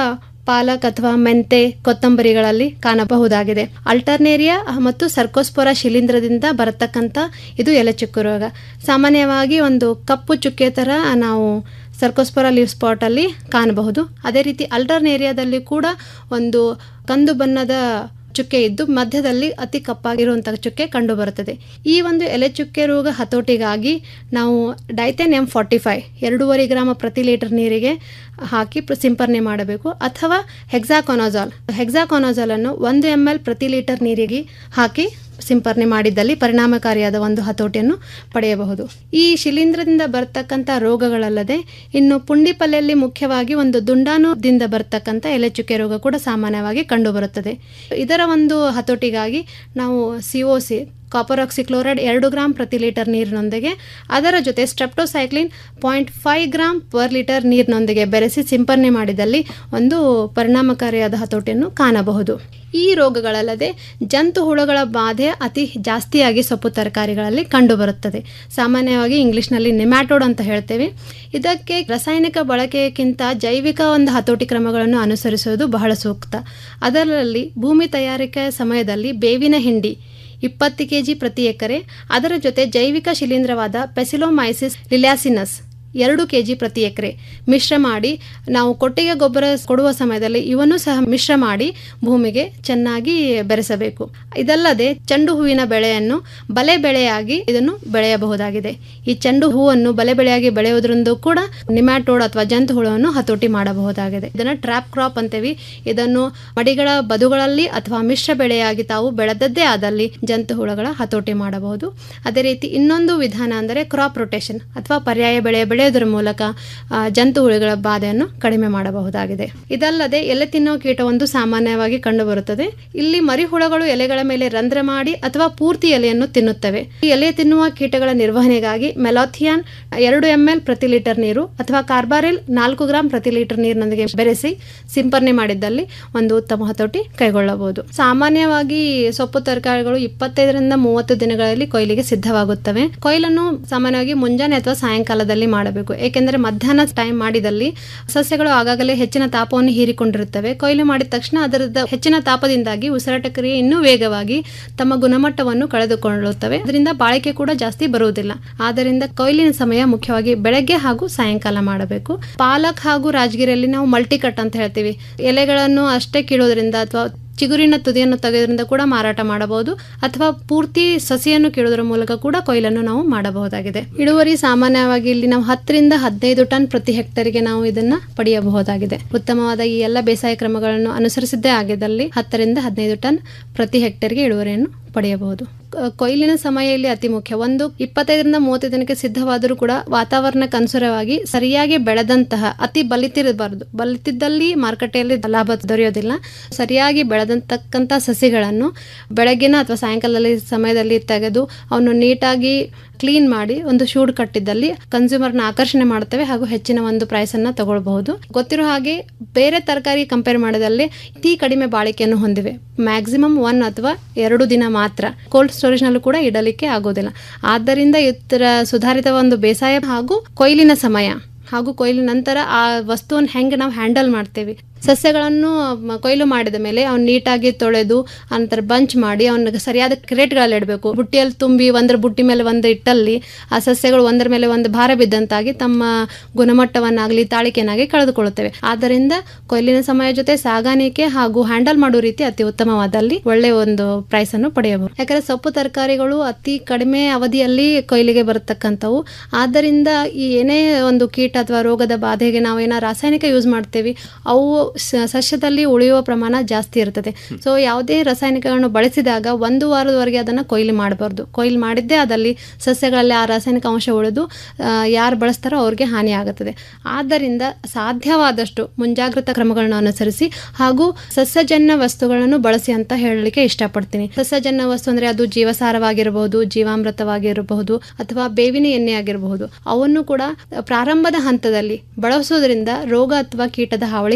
ಪಾಲಕ್ ಅಥವಾ ಮೆಂತೆ ಕೊತ್ತಂಬರಿಗಳಲ್ಲಿ ಕಾಣಬಹುದಾಗಿದೆ ಅಲ್ಟರ್ನೇರಿಯಾ ಮತ್ತು ಸರ್ಕೋಸ್ಪೊರ ಶಿಲೀಂಧ್ರದಿಂದ ಬರತಕ್ಕಂಥ ಇದು ಎಲೆ ಚುಕ್ಕು ರೋಗ ಸಾಮಾನ್ಯವಾಗಿ ಒಂದು ಕಪ್ಪು ಚುಕ್ಕೆ ಥರ ನಾವು ಸರ್ಕೋಸ್ಪೊರ ಲೀವ್ ಸ್ಪಾಟ್ ಅಲ್ಲಿ ಕಾಣಬಹುದು ಅದೇ ರೀತಿ ಅಲ್ಟರ್ನೇರಿಯಾದಲ್ಲಿ ಕೂಡ ಒಂದು ಕಂದು ಬಣ್ಣದ ಚುಕ್ಕೆ ಇದ್ದು ಮಧ್ಯದಲ್ಲಿ ಅತಿ ಕಪ್ಪಾಗಿರುವಂತಹ ಚುಕ್ಕೆ ಕಂಡು ಬರುತ್ತದೆ ಈ ಒಂದು ಎಲೆ ಚುಕ್ಕೆ ರೋಗ ಹತೋಟಿಗಾಗಿ ನಾವು ಡೈಥೆನ್ ಎಂ ಫಾರ್ಟಿ ಫೈವ್ ಎರಡೂವರೆ ಗ್ರಾಮ ಪ್ರತಿ ಲೀಟರ್ ನೀರಿಗೆ ಹಾಕಿ ಪ್ರ- ಸಿಂಪರಣೆ ಮಾಡಬೇಕು ಅಥವಾ ಹೆಕ್ಸಾಕೊನೋಜಾಲ್ ಹೆಕ್ಸಾಕೊನೋಜಾಲ್ ಅನ್ನು ಒಂದು ಎಮ್ ಎಲ್ ಪ್ರತಿ ಲೀಟರ್ ನೀರಿಗೆ ಹಾಕಿ ಸಿಂಪರಣೆ ಮಾಡಿದ್ದಲ್ಲಿ ಪರಿಣಾಮಕಾರಿಯಾದ ಒಂದು ಹತೋಟಿಯನ್ನು ಪಡೆಯಬಹುದು ಈ ಶಿಲೀಂಧ್ರದಿಂದ ಬರ್ತಕ್ಕಂಥ ರೋಗಗಳಲ್ಲದೆ ಇನ್ನು ಪುಂಡಿಪಲ್ಲೆಯಲ್ಲಿ ಮುಖ್ಯವಾಗಿ ಒಂದು ದುಂಡಾಣುದಿಂದ ಬರ್ತಕ್ಕಂಥ ಎಲೆಚುಕ್ಕೆ ರೋಗ ಕೂಡ ಸಾಮಾನ್ಯವಾಗಿ ಕಂಡುಬರುತ್ತದೆ ಇದರ ಒಂದು ಹತೋಟಿಗಾಗಿ ನಾವು C O C copper oxychloride ಎರಡು ಗ್ರಾಂ ಪ್ರತಿ ಲೀಟರ್ ನೀರಿನೊಂದಿಗೆ ಅದರ ಜೊತೆ streptocycline point five gram per litre ನೀರಿನೊಂದಿಗೆ ಬೆರೆಸಿ ಸಿಂಪರಣೆ ಮಾಡಿದಲ್ಲಿ ಒಂದು ಪರಿಣಾಮಕಾರಿಯಾದ ಹತೋಟಿಯನ್ನು ಕಾಣಬಹುದು ಈ ರೋಗಗಳಲ್ಲದೆ ಜಂತು ಹುಳುಗಳ ಬಾಧೆ ಅತಿ ಜಾಸ್ತಿಯಾಗಿ ಸೊಪ್ಪು ತರಕಾರಿಗಳಲ್ಲಿ ಕಂಡುಬರುತ್ತದೆ ಸಾಮಾನ್ಯವಾಗಿ ಇಂಗ್ಲಿಷ್ನಲ್ಲಿ ನಿಮ್ಯಾಟೋಡ್ ಅಂತ ಹೇಳ್ತೇವೆ ಇದಕ್ಕೆ ರಾಸಾಯನಿಕ ಬಳಕೆಗಿಂತ ಜೈವಿಕ ಒಂದು ಹತೋಟಿ ಕ್ರಮಗಳನ್ನು ಅನುಸರಿಸುವುದು ಬಹಳ ಸೂಕ್ತ ಅದರಲ್ಲಿ ಭೂಮಿ ತಯಾರಿಕೆ ಸಮಯದಲ್ಲಿ ಬೇವಿನ ಹಿಂಡಿ ಇಪ್ಪತ್ತು ಕೆಜಿ ಪ್ರತಿ ಎಕರೆ ಅದರ ಜೊತೆ ಜೈವಿಕ ಶಿಲೀಂಧ್ರವಾದ ಪೆಸಿಲೋಮೈಸಿಸ್ ಲಿಲ್ಯಾಸಿನಸ್ ಎರಡು ಕೆಜಿ ಪ್ರತಿ ಎಕರೆ ಮಿಶ್ರ ಮಾಡಿ ನಾವು ಕೊಟ್ಟಿಗೆ ಗೊಬ್ಬರ ಕೊಡುವ ಸಮಯದಲ್ಲಿ ಇವನ್ನು ಸಹ ಮಿಶ್ರ ಮಾಡಿ ಭೂಮಿಗೆ ಚೆನ್ನಾಗಿ ಬೆರೆಸಬೇಕು ಇದಲ್ಲದೆ ಚೆಂಡು ಹೂವಿನ ಬೆಳೆಯನ್ನು ಬಲೆ ಬೆಳೆಯಾಗಿ ಇದನ್ನು ಬೆಳೆಯಬಹುದಾಗಿದೆ ಈ ಚೆಂಡು ಹೂವನ್ನು ಬಲೆ ಬೆಳೆಯಾಗಿ ಬೆಳೆಯುವುದರಿಂದ ಕೂಡ ನಿಮ್ಯಾಟೋಡ್ ಅಥವಾ ಜಂತು ಹುಳವನ್ನು ಹತೋಟಿ ಮಾಡಬಹುದಾಗಿದೆ ಇದನ್ನು ಟ್ರ್ಯಾಪ್ ಕ್ರಾಪ್ ಅಂತೇವಿ ಇದನ್ನು ಮಡಿಗಳ ಬದುಗಳಲ್ಲಿ ಅಥವಾ ಮಿಶ್ರ ಬೆಳೆಯಾಗಿ ತಾವು ಬೆಳೆದದ್ದೇ ಆದಲ್ಲಿ ಜಂತು ಹುಳಗಳ ಹತೋಟಿ ಮಾಡಬಹುದು ಅದೇ ರೀತಿ ಇನ್ನೊಂದು ವಿಧಾನ ಅಂದರೆ ಕ್ರಾಪ್ ರೊಟೇಷನ್ ಅಥವಾ ಪರ್ಯಾಯ ಬೆಳೆ ಬೆಳೆಯೋದರ ಮೂಲಕ ಆ, ಜಂತು ಹುಳುಗಳ ಬಾಧೆಯನ್ನು ಕಡಿಮೆ ಮಾಡಬಹುದಾಗಿದೆ ಇದಲ್ಲದೆ ಎಲೆ ತಿನ್ನುವ ಕೀಟ ಒಂದು ಸಾಮಾನ್ಯವಾಗಿ ಕಂಡುಬರುತ್ತದೆ ಇಲ್ಲಿ ಮರಿಹುಳಗಳು ಎಲೆಗಳ ಮೇಲೆ ರಂಧ್ರ ಮಾಡಿ ಅಥವಾ ಪೂರ್ತಿ ಎಲೆಯನ್ನು ತಿನ್ನುತ್ತವೆ ಈ ಎಲೆ ತಿನ್ನುವ ಕೀಟಗಳ ನಿರ್ವಹಣೆಗಾಗಿ ಮೆಲಾಥಿಯಾನ್ ಎರಡು ಎಂ ಎಲ್ ಪ್ರತಿ ಲೀಟರ್ ನೀರು ಅಥವಾ ಕಾರ್ಬಾರಿಲ್ ನಾಲ್ಕು ಗ್ರಾಂ ಪ್ರತಿ ಲೀಟರ್ ನೀರಿನೊಂದಿಗೆ ಬೆರೆಸಿ ಸಿಂಪರಣೆ ಮಾಡಿದ್ದಲ್ಲಿ ಒಂದು ಉತ್ತಮ ಹತೋಟಿ ಕೈಗೊಳ್ಳಬಹುದು ಸಾಮಾನ್ಯವಾಗಿ ಸೊಪ್ಪು ತರಕಾರಿಗಳು ಇಪ್ಪತ್ತೈದರಿಂದ ಮೂವತ್ತು ದಿನಗಳಲ್ಲಿ ಕೊಯ್ಲಿಗೆ ಸಿದ್ಧವಾಗುತ್ತವೆ ಕೊಯ್ಲನ್ನು ಸಾಮಾನ್ಯವಾಗಿ ಮುಂಜಾನೆ ಅಥವಾ ಸಾಯಂಕಾಲದಲ್ಲಿ ಮಾಡಬೇಕು ಏಕೆಂದರೆ ಮಧ್ಯಾಹ್ನ ಟೈಮ್ ಮಾಡಿದಲ್ಲಿ ಸಸ್ಯಗಳು ಆಗಾಗಲೇ ಹೆಚ್ಚಿನ ತಾಪವನ್ನು ಹೀರಿಕೊಂಡಿರುತ್ತವೆ ಕೊಯ್ಲು ಮಾಡಿದ ತಕ್ಷಣ ಅದರದ ಹೆಚ್ಚಿನ ತಾಪದಿಂದಾಗಿ ಉಸಿರಾಟ ಕ್ರಿಯೆ ಇನ್ನೂ ವೇಗವಾಗಿ ತಮ್ಮ ಗುಣಮಟ್ಟವನ್ನು ಕಳೆದುಕೊಳ್ಳುತ್ತವೆ ಅದರಿಂದ ಬಾಳಿಕೆ ಕೂಡ ಜಾಸ್ತಿ ಬರುವುದಿಲ್ಲ ಆದ್ದರಿಂದ ಕೊಯ್ಲಿನ ಸಮಯ ಮುಖ್ಯವಾಗಿ ಬೆಳಗ್ಗೆ ಹಾಗೂ ಸಾಯಂಕಾಲ ಮಾಡಬೇಕು ಪಾಲಕ್ ಹಾಗೂ ರಾಜಗಿರಿಯಲ್ಲಿ ನಾವು ಮಲ್ಟಿ ಕಟ್ ಅಂತ ಹೇಳ್ತೀವಿ ಎಲೆಗಳನ್ನು ಅಷ್ಟೇ ಕೀಳೋದ್ರಿಂದ ಅಥವಾ ಚಿಗುರಿನ ತುದಿಯನ್ನು ತೆಗೆಯೋದ್ರಿಂದ ಕೂಡ ಮಾರಾಟ ಮಾಡಬಹುದು ಅಥವಾ ಪೂರ್ತಿ ಸಸಿಯನ್ನು ಕೀಳೋದ್ರ ಮೂಲಕ ಕೂಡ ಕೊಯ್ಲನ್ನು ನಾವು ಮಾಡಬಹುದಾಗಿದೆ ಇಳುವರಿ ಸಾಮಾನ್ಯವಾಗಿ ಇಲ್ಲಿ ನಾವು ಹತ್ತರಿಂದ ಹದಿನೈದು ಟನ್ ಪ್ರತಿ ಹೆಕ್ಟರ್ಗೆ ನಾವು ಇದನ್ನ ಪಡೆಯಬಹುದಾಗಿದೆ ಉತ್ತಮವಾದ ಈ ಎಲ್ಲ ಬೇಸಾಯ ಕ್ರಮಗಳನ್ನು ಅನುಸರಿಸಿದ್ದೇ ಆಗಿದ್ದಲ್ಲಿ ಹತ್ತರಿಂದ ಹದಿನೈದು ಟನ್ ಪ್ರತಿ ಹೆಕ್ಟರ್ಗೆ ಇಳುವರಿಯನ್ನು ಪಡೆಯಬಹುದು ಕ- ಕೊಯ್ಲಿನ ಸಮಯ ಇಲ್ಲಿ ಅತಿ ಮುಖ್ಯ ಒಂದು ಇಪ್ಪತ್ತೈದರಿಂದ ಮೂವತ್ತು ದಿನಕ್ಕೆ ಸಿದ್ಧವಾದರೂ ಕೂಡ ವಾತಾವರಣಕ್ಕೆ ಅನುಸಾರವಾಗಿ ಸರಿಯಾಗಿ ಬೆಳೆದಂತಹ ಅತಿ ಬಲಿತಿರಬಾರದು ಬಲಿತಿದ್ದಲ್ಲಿ ಮಾರುಕಟ್ಟೆಯಲ್ಲಿ ಲಾಭ ದೊರೆಯೋದಿಲ್ಲ ಸರಿಯಾಗಿ ಬೆಳೆದಂತಕ್ಕಂಥ ಸಸಿಗಳನ್ನು ಬೆಳಗ್ಗಿನ ಅಥವಾ ಸಾಯಂಕಾಲದಲ್ಲಿ ಸಮಯದಲ್ಲಿ ತೆಗೆದು ಅವನ್ನು ನೀಟಾಗಿ ಕ್ಲೀನ್ ಮಾಡಿ ಒಂದು ಶೂಡ್ ಕಟ್ಟಿದ್ದಲ್ಲಿ ಕನ್ಸ್ಯೂಮರ್ನ ಆಕರ್ಷಣೆ ಮಾಡುತ್ತವೆ ಹಾಗೂ ಹೆಚ್ಚಿನ ಒಂದು ಪ್ರೈಸ್ ಅನ್ನ ತಗೊಳ್ಬಹುದು ಗೊತ್ತಿರೋ ಹಾಗೆ ಬೇರೆ ತರಕಾರಿ ಕಂಪೇರ್ ಮಾಡಿದಲ್ಲಿ ಅತಿ ಕಡಿಮೆ ಬಾಳಿಕೆಯನ್ನು ಹೊಂದಿವೆ ಮ್ಯಾಕ್ಸಿಮಮ್ ಒನ್ ಅಥವಾ ಎರಡು ದಿನ ಮಾತ್ರ ಕೋಲ್ಡ್ ಸ್ಟೋರೇಜ್ ನಲ್ಲೂ ಕೂಡ ಇಡಲಿಕ್ಕೆ ಆಗೋದಿಲ್ಲ ಆದ್ದರಿಂದ ಇತರ ಸುಧಾರಿತ ಒಂದು ಬೇಸಾಯ ಹಾಗೂ ಕೊಯ್ಲಿನ ಸಮಯ ಹಾಗೂ ಕೊಯ್ಲಿನ ನಂತರ ಆ ವಸ್ತುವನ್ನು ಹೆಂಗೆ ನಾವು ಹ್ಯಾಂಡಲ್ ಮಾಡ್ತೇವೆ ಸಸ್ಯಗಳನ್ನು ಮ- ಕೊಯ್ಲು ಮಾಡಿದ ಮೇಲೆ ಅವ್ನು ನೀಟಾಗಿ ತೊಳೆದು ಅನಂತರ ಬಂಚ್ ಮಾಡಿ ಅವನಿಗೆ ಸರಿಯಾದ ಕ್ರೇಟ್ಗಳಲ್ಲಿ ಇಡಬೇಕು ಬುಟ್ಟಿಯಲ್ಲಿ ತುಂಬಿ ಒಂದರ ಬುಟ್ಟಿ ಮೇಲೆ ಒಂದು ಇಟ್ಟಲ್ಲಿ ಆ ಸಸ್ಯಗಳು ಒಂದರ ಮೇಲೆ ಒಂದು ಭಾರ ಬಿದ್ದಂತಾಗಿ ತಮ್ಮ ಗುಣಮಟ್ಟವನ್ನಾಗಲಿ ತಾಳಿಕೆಯನ್ನಾಗಿ ಕಳೆದುಕೊಳ್ಳುತ್ತವೆ ಆದ್ದರಿಂದ ಕೊಯ್ಲಿನ ಸಮಯ ಜೊತೆ ಸಾಗಾಣಿಕೆ ಹಾಗೂ ಹ್ಯಾಂಡಲ್ ಮಾಡೋ ರೀತಿ ಅತಿ ಉತ್ತಮವಾದಲ್ಲಿ ಒಳ್ಳೆಯ ಒಂದು ಪ್ರೈಸ್ ಅನ್ನು ಪಡೆಯಬಹುದು ಯಾಕಂದ್ರೆ ಸೊಪ್ಪು ತರಕಾರಿಗಳು ಅತಿ ಕಡಿಮೆ ಅವಧಿಯಲ್ಲಿ ಕೊಯ್ಲಿಗೆ ಬರತಕ್ಕಂಥವು ಆದ್ದರಿಂದ ಈ ಏನೇ ಒಂದು ಕೀಟ ಅಥವಾ ರೋಗದ ಬಾಧೆಗೆ ನಾವು ಏನೋ ರಾಸಾಯನಿಕ ಯೂಸ್ ಮಾಡ್ತೇವೆ ಅವು ಸ- ಸಸ್ಯದಲ್ಲಿ ಉಳಿಯುವ ಪ್ರಮಾಣ ಜಾಸ್ತಿ ಇರ್ತದೆ ಸೊ ಯಾವುದೇ ರಾಸಾಯನಿಕಗಳನ್ನು ಬಳಸಿದಾಗ ಒಂದು ವಾರದವರೆಗೆ ಅದನ್ನು ಕೊಯ್ಲು ಮಾಡಬಾರ್ದು ಕೊಯ್ಲು ಮಾಡಿದ್ದೇ ಅದಲ್ಲಿ ಸಸ್ಯಗಳಲ್ಲಿ ಆ ರಾಸಾಯನಿಕ ಅಂಶ ಉಳಿದು ಯಾರು ಬಳಸ್ತಾರೋ ಅವ್ರಿಗೆ ಹಾನಿ ಆಗುತ್ತದೆ ಆದ್ದರಿಂದ ಸಾಧ್ಯವಾದಷ್ಟು ಮುಂಜಾಗ್ರತಾ ಕ್ರಮಗಳನ್ನು ಅನುಸರಿಸಿ ಹಾಗೂ ಸಸ್ಯಜನ್ಯ ವಸ್ತುಗಳನ್ನು ಬಳಸಿ ಅಂತ ಹೇಳಲಿಕ್ಕೆ ಇಷ್ಟಪಡ್ತೀನಿ ಸಸ್ಯಜನ್ಯ ವಸ್ತು ಅಂದ್ರೆ ಅದು ಜೀವಸಾರವಾಗಿರಬಹುದು ಜೀವಾಮೃತವಾಗಿರಬಹುದು ಅಥವಾ ಬೇವಿನ ಎಣ್ಣೆ ಆಗಿರಬಹುದು ಅವನ್ನು ಕೂಡ ಪ್ರಾರಂಭದ ಹಂತದಲ್ಲಿ ಬಳಸೋದ್ರಿಂದ ರೋಗ ಅಥವಾ ಕೀಟದ ಹಾವಳಿ ಕಡಿಮೆ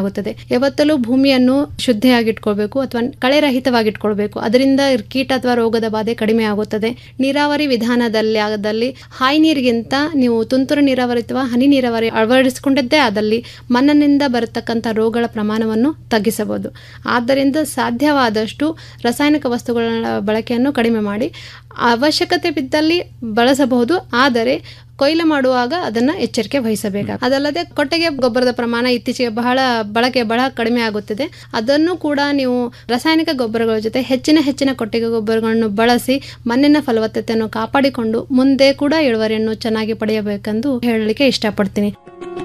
ಆಗುತ್ತದೆ ಯಾವತ್ತಲೂ ಭೂಮಿಯನ್ನು ಶುದ್ಧಿಯಾಗಿಟ್ಕೊಳ್ಬೇಕು ಅಥವಾ ಕಳೆರಹಿತವಾಗಿಟ್ಕೊಳ್ಬೇಕು ಅದರಿಂದ ಕೀಟ ಅಥವಾ ರೋಗದ ಬಾಧೆ ಕಡಿಮೆ ಆಗುತ್ತದೆ ನೀರಾವರಿ ವಿಧಾನದಲ್ಲಿ ಆದಲ್ಲಿ ಹಾಯಿ ನೀರಿಗಿಂತ ನೀವು ತುಂತುರು ನೀರಾವರಿ ಅಥವಾ ಹನಿ ನೀರಾವರಿ ಅಳವಡಿಸಿಕೊಂಡಿದ್ದೇ ಆದಲ್ಲಿ ಮಣ್ಣಿನಿಂದ ಬರತಕ್ಕಂಥ ರೋಗಗಳ ಪ್ರಮಾಣವನ್ನು ತಗ್ಗಿಸಬಹುದು ಆದ್ದರಿಂದ ಸಾಧ್ಯವಾದಷ್ಟು ರಾಸಾಯನಿಕ ವಸ್ತುಗಳ ಬಳಕೆಯನ್ನು ಕಡಿಮೆ ಮಾಡಿ ಅವಶ್ಯಕತೆ ಬಿದ್ದಲ್ಲಿ ಬಳಸಬಹುದು ಆದರೆ ಕೊಯ್ಲು ಮಾಡುವಾಗ ಅದನ್ನ ಎಚ್ಚರಿಕೆ ವಹಿಸಬೇಕು ಅದಲ್ಲದೆ ಕೊಟ್ಟಿಗೆ ಗೊಬ್ಬರದ ಪ್ರಮಾಣ ಇತ್ತೀಚೆಗೆ ಬಹಳ ಬಳಕೆ ಬಹಳ ಕಡಿಮೆ ಆಗುತ್ತಿದೆ ಅದನ್ನು ಕೂಡ ನೀವು ರಾಸಾಯನಿಕ ಗೊಬ್ಬರಗಳ ಜೊತೆ ಹೆಚ್ಚಿನ ಹೆಚ್ಚಿನ ಕೊಟ್ಟಿಗೆ ಗೊಬ್ಬರಗಳನ್ನು ಬಳಸಿ ಮಣ್ಣಿನ ಫಲವತ್ತತೆಯನ್ನು ಕಾಪಾಡಿಕೊಂಡು ಮುಂದೆ ಕೂಡ ಇಳುವರಿಯನ್ನು ಚೆನ್ನಾಗಿ ಪಡೆಯಬೇಕೆಂದು ಹೇಳಲಿಕ್ಕೆ ಇಷ್ಟಪಡ್ತೀನಿ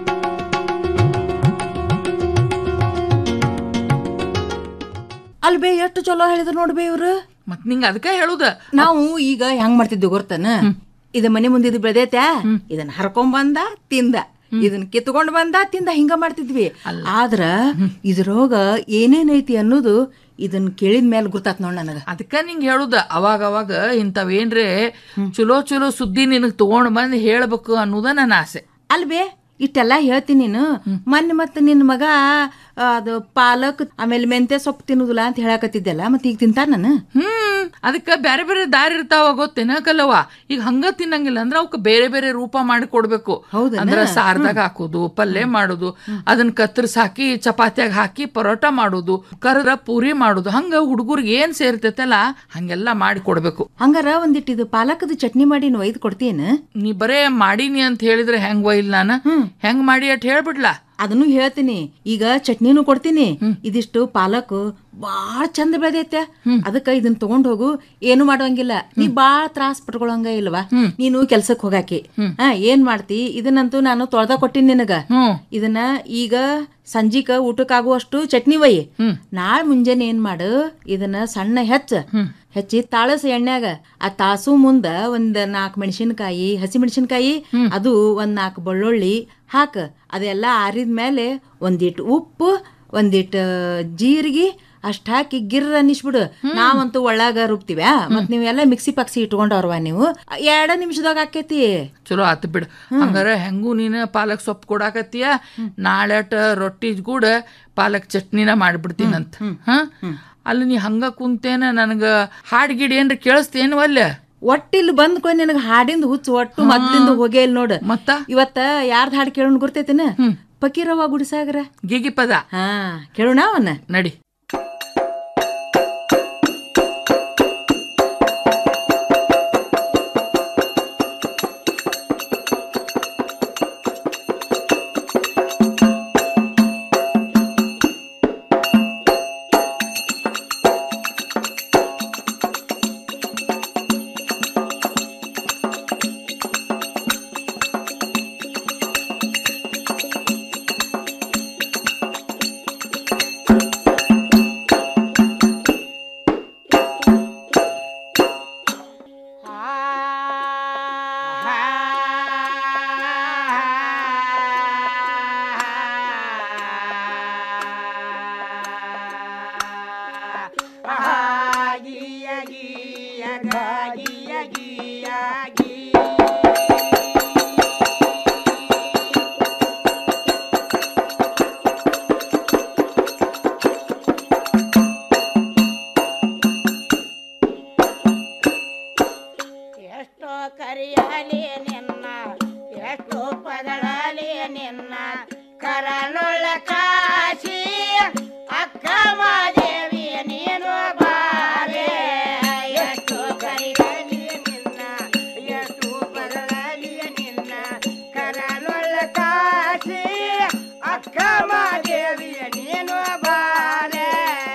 ಅಲ್ಬೇ ಎಷ್ಟು ಚಲೋ ಹೇಳಿದ್ರು ನೋಡ್ಬೇ ಇವ್ರು ಮತ್ ನಿಂಗ ಅದಕ್ಕೆ ಹೇಳುದ ನಾವು ಈಗ ಹೆಂಗ್ ಮಾಡ್ತಿದ್ವಿ ಗೊತ್ತನ ಇದ ಮನೆ ಮುಂದೆ ಇದು ಬೆಳೆದೈತ್ಯಾ ಇದನ್ನ ಹರ್ಕೊಂಡ್ ಬಂದ ತಿಂದ ಇದನ್ನ ಕಿತ್ಕೊಂಡ್ ಬಂದ ತಿಂದ ಹಿಂಗ ಮಾಡ್ತಿದ್ವಿ ಆದ್ರ ಇದ್ರೋಗ ಏನೇನೈತಿ ಅನ್ನೋದು ಇದನ್ನ ಕೇಳಿದ ಮೇಲೆ ಗೊತ್ತಾತ್ ನೋಡ್ ನನಗ ಅದಕ್ಕ ನಿಂಗ್ ಹೇಳುದ ಅವಾಗ ಅವಾಗ ಇಂಥವೇನ್ರೆ ಚಲೋ ಚಲೋ ಸುದ್ದಿ ನಿನಗ್ ತಗೊಂಡ್ ಬಂದ್ ಹೇಳ್ಬೇಕು ಅನ್ನೋದ ನನ್ನ ಆಸೆ ಅಲ್ಬೇ ಇಷ್ಟೆಲ್ಲ ಹೇಳ್ತೀನಿ ನೀನು ಮೊನ್ನೆ ಮತ್ತೆ ನಿನ್ನ ಮಗ ಆ, ಅದು ಪಾಲಕ್ ಆಮೇಲೆ ಮೆಂತ್ಯ ಸೊಪ್ಪು ತಿನ್ನುದಿಲ್ಲ ಅಂತ ಹೇಳಕತ್ತಿದ್ದೆಲ್ಲ ಮತ್ತೆ ಈಗ ತಿಂತಾನ ನಾನು ಹ್ಮ್ ಅದಕ್ಕ ಬೇರೆ ಬೇರೆ ದಾರಿ ಇರ್ತಾವ ಗೊತ್ತೇನ ಕಲವ ಈಗ ಹಂಗ ತಿನ್ನಂಗಿಲ್ಲ ಅಂದ್ರ ಅವಕ್ಕ ಬೇರೆ ಬೇರೆ ರೂಪ ಮಾಡಿ ಕೊಡ್ಬೇಕು ಹೌದನ? ಅಂದ್ರ ಸಾರ್ದಾಗ ಹಾಕೋದು ಪಲ್ಯ ಮಾಡೋದು ಅದನ್ನ ಕತ್ತರಿಸಿ ಹಾಕಿ ಚಪಾತಿಯಾಗ ಹಾಕಿ ಪರೋಟ ಮಾಡೋದು ಕರ್ರ ಪೂರಿ ಮಾಡೋದು ಹಂಗ ಹುಡುಗರಿಗೆ ಏನ್ ಸೇರ್ತೈತಲ್ಲ ಹಂಗೆಲ್ಲ ಮಾಡಿ ಕೊಡ್ಬೇಕು ಹಂಗಾರ ಒಂದಿಟ್ಟು ಇದು ಪಾಲಕದ ಚಟ್ನಿ ಮಾಡಿ ನೀವು ಒಯ್ದು ಕೊಡ್ತೀಯೇನ ನೀ ಬರೇ ಮಾಡೀನಿ ಅಂತ ಹೇಳಿದ್ರೆ ಹೆಂಗ್ ಒಯ್ಲ್ ನಾನು ಹೆಂಗ್ ಮಾಡಿ ಅಟ್ ಹೇಳ್ಬಿಡ್ಲಾ ಅದನ್ನು ಹೇಳ್ತೀನಿ ಈಗ ಚಟ್ನಿನೂ ಕೊಡ್ತೀನಿ ಇದಿಷ್ಟು ಪಾಲಕ್ ಬಾಳ ಚಂದ ಬೆಳೆದೈತೆ ಅದಕ್ಕ ಇದನ್ನ ತಗೊಂಡ್ ಹೋಗು ಏನು ಮಾಡೋಂಗಿಲ್ಲ ನೀ ಬಾಳ ತ್ರಾಸ್ ಪಟ್ಕೊಳಂಗ ಇಲ್ವಾ ನೀನು ಕೆಲ್ಸಕ್ ಹೋಗಾಕಿ ಆ ಏನ್ ಮಾಡ್ತಿ ಇದನ್ನಂತೂ ನಾನು ತೊಳ್ದ ಕೊಟ್ಟಿನಿ ನಿನಗ ಇದನ್ನ ಈಗ ಸಂಜಿಕ ಊಟಕ್ಕಾಗುವಷ್ಟು ಚಟ್ನಿ ಒಯ್ಯಿ ನಾಳೆ ಮುಂಜಾನೆ ಏನ್ ಮಾಡು ಇದನ್ನ ಸಣ್ಣ ಹೆಚ್ಚ ಹೆಚ್ಚಿ ತಾಳಸ ಎಣ್ಣ್ಯಾಗ ಆ ತಾಸು ಮುಂದ ಒಂದ್ ನಾಲ್ಕು ಮೆಣಸಿನಕಾಯಿ ಹಸಿ ಮೆಣಸಿನಕಾಯಿ ಅದು ಒಂದ್ ನಾಲ್ಕು ಬೆಳ್ಳುಳ್ಳಿ ಹಾಕ ಅದೆಲ್ಲ ಆರಿದ ಮೇಲೆ ಒಂದಿಟ್ಟು ಉಪ್ಪು ಒಂದಿಟ್ಟು ಜೀರಿಗೆ ಅಷ್ಟ್ ಹಾಕಿ ಗಿರ್ರ ಅನ್ನಿಸ್ಬಿಡು ನಾವಂತೂ ಒಳಗ ರುಬ್ತೀವ್ಯಾ ಮತ್ ನೀವೆಲ್ಲ ಮಿಕ್ಸಿ ಪಕ್ಸಿ ಇಟ್ಕೊಂಡವ್ರವ ನೀವು ಎರಡ ನಿಮಿಷದಾಗ ಆಕೇತಿ ಚಲೋ ಆತ್ ಬಿಡು ಹಂಗಾರ ಹೆಂಗೂ ನೀನು ಪಾಲಕ್ ಸೊಪ್ಪು ಕೊಡಾಕತ್ತೀಯ ನಾಳೆ ರೊಟ್ಟಿ ಕೂಡ ಪಾಲಕ್ ಚಟ್ನಿನ ಮಾಡ್ಬಿಡ್ತೀನಂತ ಹ ಅಲ್ಲಿ ನೀ ಹಂಗ ಕುಂತೇನ ನನಗ ಹಾಡ್ ಗಿಡ್ ಏನ್ರ ಕೇಳಿಸ್ತೇನು ಅಲ್ಲ ಒಟ್ಟಿಲ್ ಬಂದ್ ಕೊಯ್ ನಿನಗ ಹಾಡಿಂದ ಹುಚ್ಚು ಒಟ್ಟು ಮೊದ್ಲಿಂದ ಹೋಗೇ ಇಲ್ಲ ನೋಡು ಮತ್ತ ಇವತ್ತ ಯಾರ್ದ ಹಾಡ್ ಕೇಳೋಣ ಗುರ್ತೈತೇನ ಪಕೀರವ್ವ ಗುಡಿಸಾಗರ ಗಿಗಿ ಪದ ಹಾ ಕೇಳೋಣ ಅವನ್ನ ನಡಿ ಎಷ್ಟೋ ಕರಿಯಲಿ ನಿನ್ನ ಎಷ್ಟು ಪದಳಲಿ ನಿನ್ನ ಕರನುಳ್ಳ ಕಾಶಿ ಅಕ್ಕ ಮಾದೇವಿ ನೀನು ಬಾರೆ ಎಷ್ಟು ಕರಿಯಲಿ ನಿನ್ನ ಎಷ್ಟು ಪದಳಲಿ ನಿನ್ನ ಕರನುಳ್ಳ ಕಾಶಿ ಅಕ್ಕ ಮಾದೇವಿ ನೀನು ಬಾರೆ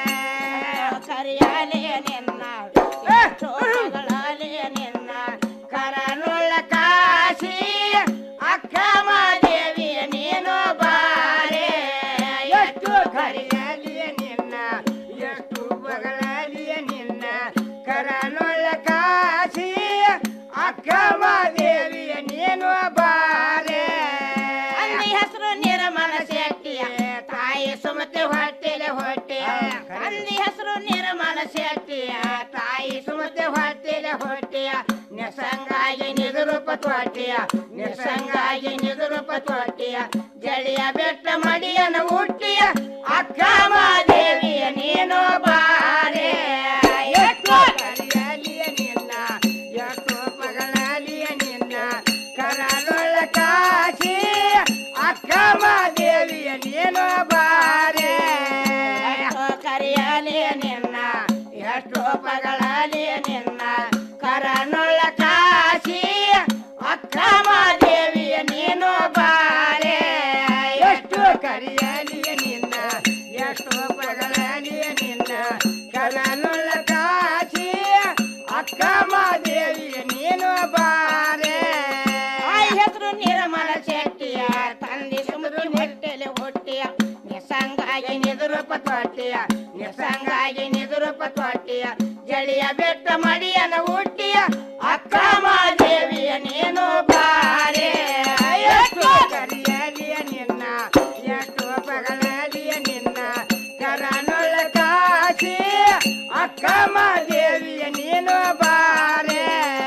ಕರಿಯಲಿ ನಿನ್ನ ಎಷ್ಟು ಪದಳಲಿ ನಿನ್ನ ಕರನುಳ್ಳ ಕಾಶಿ ಅಕ್ಕ ಮಾದೇವಿ ನೀನು ಬಾರೆ ಎಷ್ಟು ಕರಿಯಲಿ ನಿನ್ನ ಎಷ್ಟು ಬಗಳಲಿ ನಿನ್ನ ಕರನುಳ್ಳ ಕಾಶಿ ಅಕ್ಕ ಮಾದೇವಿ ನೀನು ಬಾರೆ ಅಂದಿ ಹೆಸರು ನಿರ್ಮಲ ಶೆಟ್ಟಿಯ ತಾಯಿ ಸುಮತಿ ಹೊಟ್ಟೆಲೆ ಹೊಟ್ಟೆಯ ಅಂದಿ ಹೆಸರು ನಿರ್ಮಲ ಶೆಟ್ಟಿಯ ತಾಯಿ ಸುಮತಿ ಹೊಟ್ಟೆಲೆ ಹೊಟ್ಟೆಯ ನಿಸಂಗಾಗಿ ನಿದುರೂಪ ತೊಟ್ಟಿಯ ನಿಸಂಗಾಗಿ ನಿದುರೂಪ ತೊಟ್ಟಿಯ ಜಳಿಯ ಬೆಟ್ಟ ಮಡಿಯನ ಹುಟ್ಟಿಯ ಅಕ್ಕ ಮಾದೇವಿಯ ನೀನು ಬಾರೆ ಎಷ್ಟು ಕರಿಯಲಿಯ ನಿನ್ನ ಎಷ್ಟು ಪಗಳಲಿಯ ನಿನ್ನ ಕರಲೊಳ್ಳ ಕಾಶಿ ಅಕ್ಕ ಮಾದೇವಿಯ ನೀನು ಬಾರೆ ಎಷ್ಟು ಕರಿಯಲಿಯ ನಿನ್ನ ಎಷ್ಟು ಪಗಳಲಿಯ ನಿನ್ನ ಕರನೊಳ್ಳ ಕಾಶಿ ಅಕ್ಕ ಮಾದೇವಿಯ ನೀನು ಬಾರೆ ಎಷ್ಟು ಕರಿಯಲಿಯ ನಿನ್ನ ಎಷ್ಟು ಪಗಳಲಿಯ ನಿನ್ನ ಕರನೊಳ್ಳ ಕಾಶಿ ಅಕ್ಕ ಮಾದೇವಿಯ ನೀನು ಬಾರೆ ಹೆಸರು ನಿರ್ಮಲ ಶೆಟ್ಟಿಯ ತಂದೆ ಸುಮರು ಹೊಟ್ಟೆಲೆ ಹೊಟ್ಟೆಯ ನಿಸಂಗಾಗಿ ನಿದುರೂಪ ತೊಟ್ಟಿಯ ನಿಸಂಗಾಗಿ ನಿದುರೂಪ ತೊಟ್ಟಿಯ ಜಳಿಯ ಬೆಟ್ಟ ಮಡಿಯನ ಹುಟ್ಟಿಯ ಅಕ್ಕ ಮಾದೇವಿಯ ನೀನು ಬಾರೆ ಎಷ್ಟು ಕರಿಯಲಿಯ ನಿನ್ನ ಎಷ್ಟು ಪಗಳಲಿಯ ನಿನ್ನ ಕರನೊಳ್ಳ ಕಾಶಿ ಅಕ್ಕ ಮಾದೇವಿಯ ನೀನು ಬಾರೆ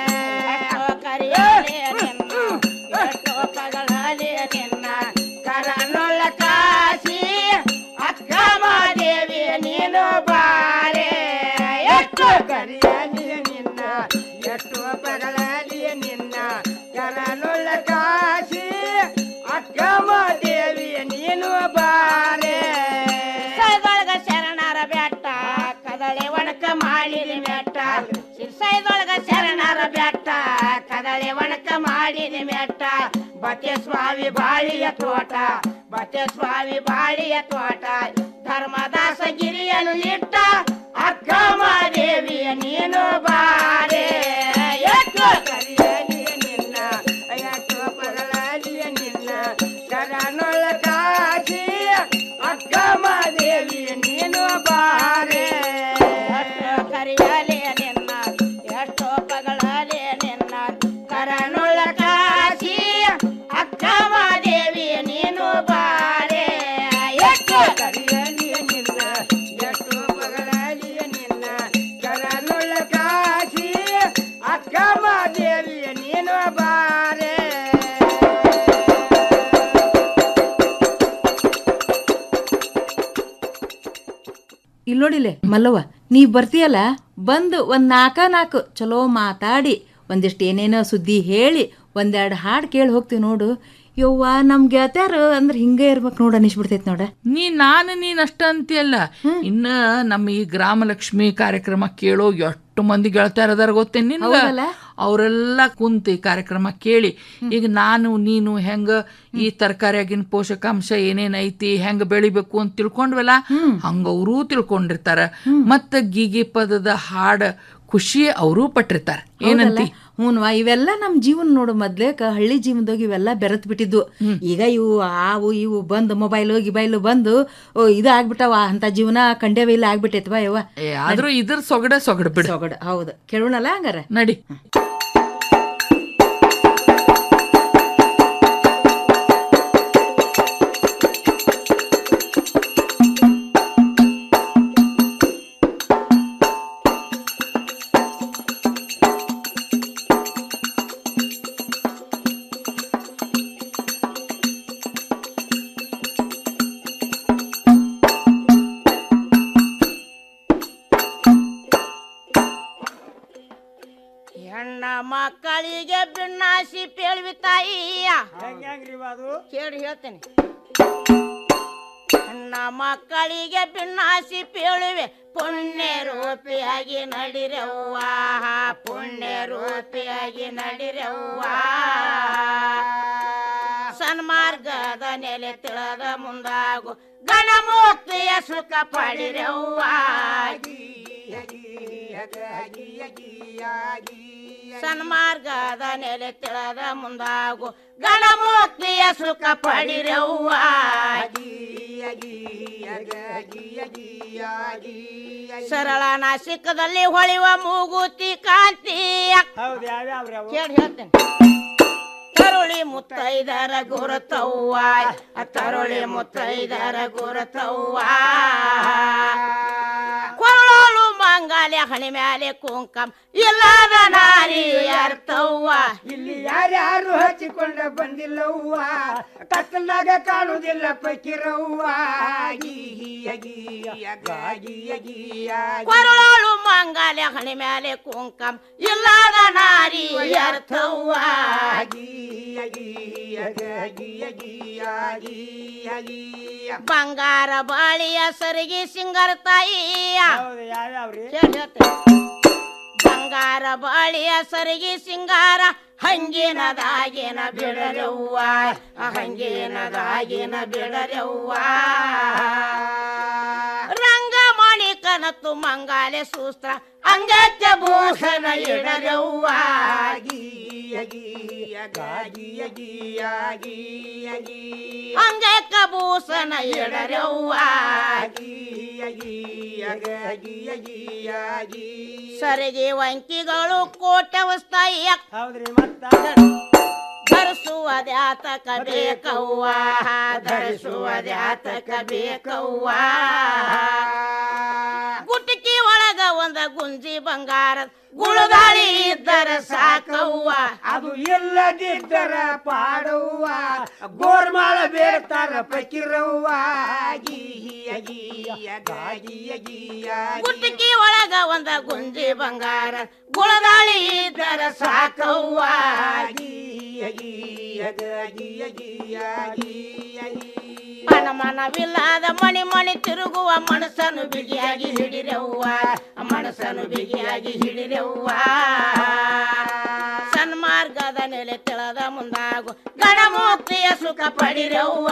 ಕರಿಯಲಿಯ ನಿನ್ನ ಎಷ್ಟು ಪಗಳಲಿಯ ನಿನ್ನ ಕರನೊಳ್ಳ ಕಾಶಿ ಅಕ್ಕ ಮಾದೇವಿಯ ನೀನು ಬಾರೆ ಎಷ್ಟು ಕರಿಯಲಿಯ ನಿನ್ನ ಎಷ್ಟು ಪಗಳಲಿಯ ನಿನ್ನ ಕರನೊಳ್ಳ ಕಾಶಿ ಅಕ್ಕ ಮಾದೇವಿಯ ನೀನು ಬಾರೆ ಸೈದೊಳಗ ಶರಣರ ಬೆಟ್ಟ ಕದಳೆ ಒಣಕ ಮಾಡಿದ ಬೆಟ್ಟ ಸಿರ್ಸೈದೊಳಗ ಶರಣರ ಬೆಟ್ಟ ಕದಳೆ ಒಣಕ ಮಾಡಿದ ಬೆಟ್ಟ ಬತೆ ಸ್ವಾಮಿ ಬಾಳಿಯ ತೋಟ ಬತೆ ಸ್ವಾಮಿ ಬಾಳಿಯ ತೋಟ ಧರ್ಮದಾಸ ಗಿರಿಯನು ಇಟ್ಟ ಅಕ್ಕ ಮಾದೇವಿಯ ನೀನು ಬಾರೆ ಎಷ್ಟು ಕರಿಯಲಿಯ ನಿನ್ನ ಎಷ್ಟು ಪಗಳಲಿಯ ನಿನ್ನ ಕರನೊಳ ಕಾಶಿ ಅಕ್ಕ ಮಾದೇವಿಯ ನೀನು ಬಾರೆ ಎಷ್ಟು ಕರಿಯಲಿಯ ನಿನ್ನ ಎಷ್ಟು ಪಗಳಲಿಯ ನಿನ್ನ ಕರನೊಳ ಕಾಶಿ ಅಕ್ಕ ಮಾದೇವಿಯ ನೀನು ಬಾರೆ ಎಷ್ಟು ಕರಿಯಲಿಯ ನಿನ್ನ ಎಷ್ಟು ಪಗಳಲಿಯ ನಿನ್ನ ಕರನೊಳ ಕಾಶಿ ಅಕ್ಕ ಮಾದೇವಿಯ ನೀನು ಬಾರೆ ಇಲ್ಲಿ ನೋಡಿಲೆ ಮಲ್ಲವ್ವ ನೀ ಬರ್ತೀಯಲ್ಲ ಬಂದು ಒಂದ್ ನಾಲ್ಕ ನಾಲ್ಕು ಚಲೋ ಮಾತಾಡಿ ಒಂದಿಷ್ಟು ಏನೇನೋ ಸುದ್ದಿ ಹೇಳಿ ಒಂದೆರಡು ಹಾಡು ಕೇಳಿ ಹೋಗ್ತೀವಿ ನೋಡು ಯವ್ವ ನಮ್ ಗೆಳತ್ಯಾರು ಅಂದ್ರೆ ಹಿಂಗೆ ಇರ್ಬೇಕು ನೋಡ ಅನಿಸ್ಬಿಡ್ತೈತಿ ನೋಡ ನೀ ನಾನು ನೀನ್ ಅಷ್ಟ ಅಂತೀಯಲ್ಲ ಇನ್ನ ನಮ್ಮ ಈ ಗ್ರಾಮಲಕ್ಷ್ಮಿ ಕಾರ್ಯಕ್ರಮ ಕೇಳೋ ಎಷ್ಟು ಮಂದಿ ಗೆಳತ್ಯಾರ ಅದಾರ ಗೊತ್ತೇನ್ ನಿನ್ಗ ಹೌದಲ್ಲ? ಅವರೆಲ್ಲ ಕುಂತು ಈ ಕಾರ್ಯಕ್ರಮ ಕೇಳಿ ಈಗ ನಾನು ನೀನು ಹೆಂಗ ಈ ತರಕಾರಿಯಾಗಿನ ಪೋಷಕಾಂಶ ಏನೇನ್ ಐತಿ ಹೆಂಗ ಬೆಳಿಬೇಕು ಅಂತ ತಿಳ್ಕೊಂಡ್ವಲ್ಲ ಹಂಗ ಅವರೂ ತಿಳ್ಕೊಂಡಿರ್ತಾರ ಮತ್ತ ಗೀಗಿ ಪದದ ಹಾಡ ಖುಷಿ ಅವರೂ ಪಟ್ಟಿರ್ತಾರ ಏನಂತಿ ಹ್ಞೂನ್ವಾ ಇವೆಲ್ಲ ನಮ್ಮ ಜೀವನ ನೋಡು ಮೊದ್ಲೇಕ ಹಳ್ಳಿ ಜೀವನದಾಗ ಇವೆಲ್ಲ ಬೆರೆತ್ ಬಿಟ್ಟಿದ್ವು ಈಗ ಇವು ಆವು ಇವು ಬಂದು ಮೊಬೈಲು ಗಿಬೈಲು ಬಂದು ಓ, ಇದು ಆಗ್ಬಿಟ್ಟವ ಅಂತ ಜೀವನ ಕಂಡೇವ ಇಲ್ಲ ಆಗ್ಬಿಟ್ಟೈತವ ಯವ್ವ ಏ, ಆದ್ರೂ ಇದ್ರ ಸೊಗಡೆ ಸೊಗಡು ಬಿಡು ಸೊಗಡ ಹೌದು ಕೇಳೋಣಲ್ಲ ಹಂಗಾರ ನಡಿ ಹೆಣ್ಣ ಮಕ್ಕಳಿಗೆ ಬಿನ್ನಾಸಿ ಪೇಳ್ವಿ ತಾಯಿಯ ಕೇಳಿ ಹೇಳ್ತೇನೆ ಹೆಣ್ಣ ಮಕ್ಕಳಿಗೆ ಬಿನ್ನಾಸಿ ಪೇಳುವೆ ಪುಣ್ಯ ರೂಪಿಯಾಗಿ ನಡಿರವ್ವ ಪುಣ್ಯ ರೂಪಿಯಾಗಿ ನಡಿರವ್ವ ಸನ್ಮಾರ್ಗದ ನೆಲೆ ತಿಳದ ಮುಂದಾಗು ಗಣಮೂರ್ತಿಯ ಸುಖ ಪಡಿರವ್ವ ಸನ್ಮಾರ್ಗದ ನೆಲೆ ತಿಳದ ಮುಂದಾಗು ಗಣಮೂರ್ತಿಯ ಸುಖ ಪಡಿರವ್ವ ಸರಳ ನಾಸಿಕದಲ್ಲಿ ಹೊಳೆಯುವ ಮೂಗುತಿ ಕಾಂತಿ ಕೇಳಿ ಹೇಳ್ತೇನೆ ತರುಳಿ ಮುತ್ತೈದರ ಗುರುತವ್ವ ತರುಳಿ ಮುತ್ತೈದರ ಗುರುತವ್ವ ಕೊರಳೋಳು ಮಂಗ ಮಂಗಾಲೆ ಹಣೆ ಮ್ಯಾಲೆ ಕುಂಕಂ ಇಲ್ಲದ ನಾರಿ ಅರ್ಥವ್ವ ಇಲ್ಲಿ ಯಾರ್ಯಾರು ಹಚ್ಚಿಕೊಂಡ ಬಂದಿಲ್ಲವ್ವ ಕತ್ತಲಾಗ ಕಾಣುವುದಿಲ್ಲ ಪಕ್ಕಿರವ್ವ ಕೊರಳೋಳು ಮಂಗಾಲೆ ಹಣೆ ಮ್ಯಾಲೆ ಕುಂಕಂ ಇಲ್ಲದ ನಾರಿ ಅರ್ಥವ್ವ ಬಂಗಾರ ಬಾಳಿಯ ಸರಿಗೆ ಸಿಂಗಾರ ತಾಯಿಯ ಕೇಳ್ ಹೇಳ್ತೆ. ಬಂಗಾರ ಬಾಳಿಯ ಸರಿಗೆ ಸಿಂಗಾರ ಹಂಗಿನದಾಗಿನ ಬಿಡರವ್ವ ಹಂಗಿನದಾಗಿನ ಬಿಡರವ್ವ ರಂಗಮಣಿ ಕನತು ಮಂಗಾಲೆ ಸೂಸ್ತ್ರ ಅಂಗತ್ಯ ಭೂಷಣ ಇಡರವ್ವ ಅಂಗಕ್ಕ ಭೂಷಣ ಇಡರವ್ವ ಸರಿಗೆ ವಂಕಿಗಳು ಕೋಟೆ ವಸ್ತಾಯ ಹೌದ್ರಿ ಧರಿಸುವ ದ್ಯಾತಕ ಬೇಕವ್ವ ಧರಿಸುವ ದ್ಯಾತಕ ಬೇಕವ್ವ ಗುಟಿಕಿ ಒಳಗ ಒಂದ ಗುಂಜಿ ಬಂಗಾರ ಗುಳುದಾಳಿ ಇದ್ದರ ಸಾಕವ್ವ ಅದು ಇಲ್ಲದಿದ್ದರ ಪಾಡವ್ವ ಗೋರ್ಮಾಳ ಬೇಡ್ತಾರ ಪಕ್ಕಿರವ್ವ ಗುಟಿಕಿ ಒಳಗ ಒಂದ ಗುಂಜಿ ಬಂಗಾರ ಗುಳದಾಳಿ ಇದ್ದರ ಸಾಕವ್ವ ಮನ ಮನವಿಲ್ಲದ ಮಣಿ ಮಣಿ ತಿರುಗುವ ಮನಸ್ಸನ್ನು ಬಿಗಿಯಾಗಿ ಹಿಡಿರವ್ವ ಮನಸ್ಸನ್ನು ಬಿಗಿಯಾಗಿ ಹಿಡಿರವ್ವ ಸನ್ಮಾರ್ಗದ ನೆಲೆ ತಿಳದ ಮುಂದಾಗು ಗಣಮೂರ್ತಿಯ ಸುಖ ಪಡಿರವ್ವ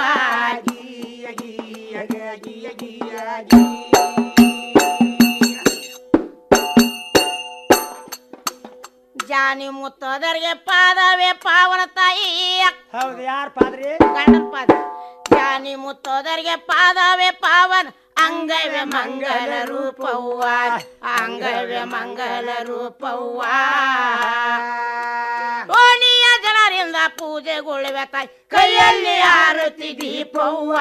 ಜಾನಿ ಮುತ್ತೋದರಿಗೆ ಪಾದವೇ ಪಾವನ ತಾಯಿ ಹೌದು ಯಾರ್ ಪಾದ್ರಿ ಗಂಡನ ಪಾದ ಜಾನಿ ಮುತ್ತೋದರಿಗೆ ಪಾದವೇ ಪಾವನ ಅಂಗವೇ ಮಂಗಲ ರೂಪವ್ವ ಅಂಗವೇ ಮಂಗಲ ರೂಪವ್ವ ಓಣಿಯ ಜನರಿಂದ ಪೂಜೆಗೊಳ್ಳುವೆ ತಾಯಿ ಕೈಯಲ್ಲಿ ಆರತಿ ದೀಪವ್ವ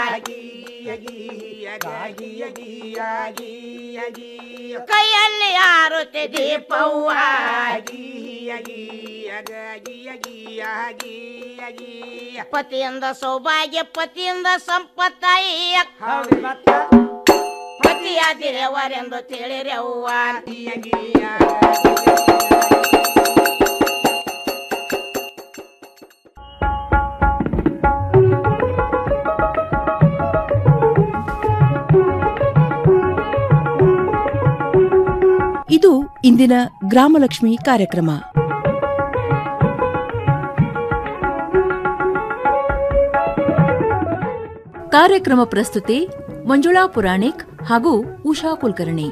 ಕೈಯಲ್ಲಿ ಆರತಿ ದೀಪವ್ವ ಪತಿಯಿಂದ ಸೌಭಾಗ್ಯ ಪತಿಯಿಂದ ಸಂಪತ್ತಾಯಿ ಪತಿಯ ದೇವರೆಂದು ತಿಳಿರವ್ವ ಇದು ಇಂದಿನ ಗ್ರಾಮಲಕ್ಷ್ಮಿ ಕಾರ್ಯಕ್ರಮ ಕಾರ್ಯಕ್ರಮ ಪ್ರಸ್ತುತಿ ಮಂಜುಳಾ ಪುರಾಣಿಕ್ ಹಾಗೂ ಉಷಾ ಕುಲಕರ್ಣಿ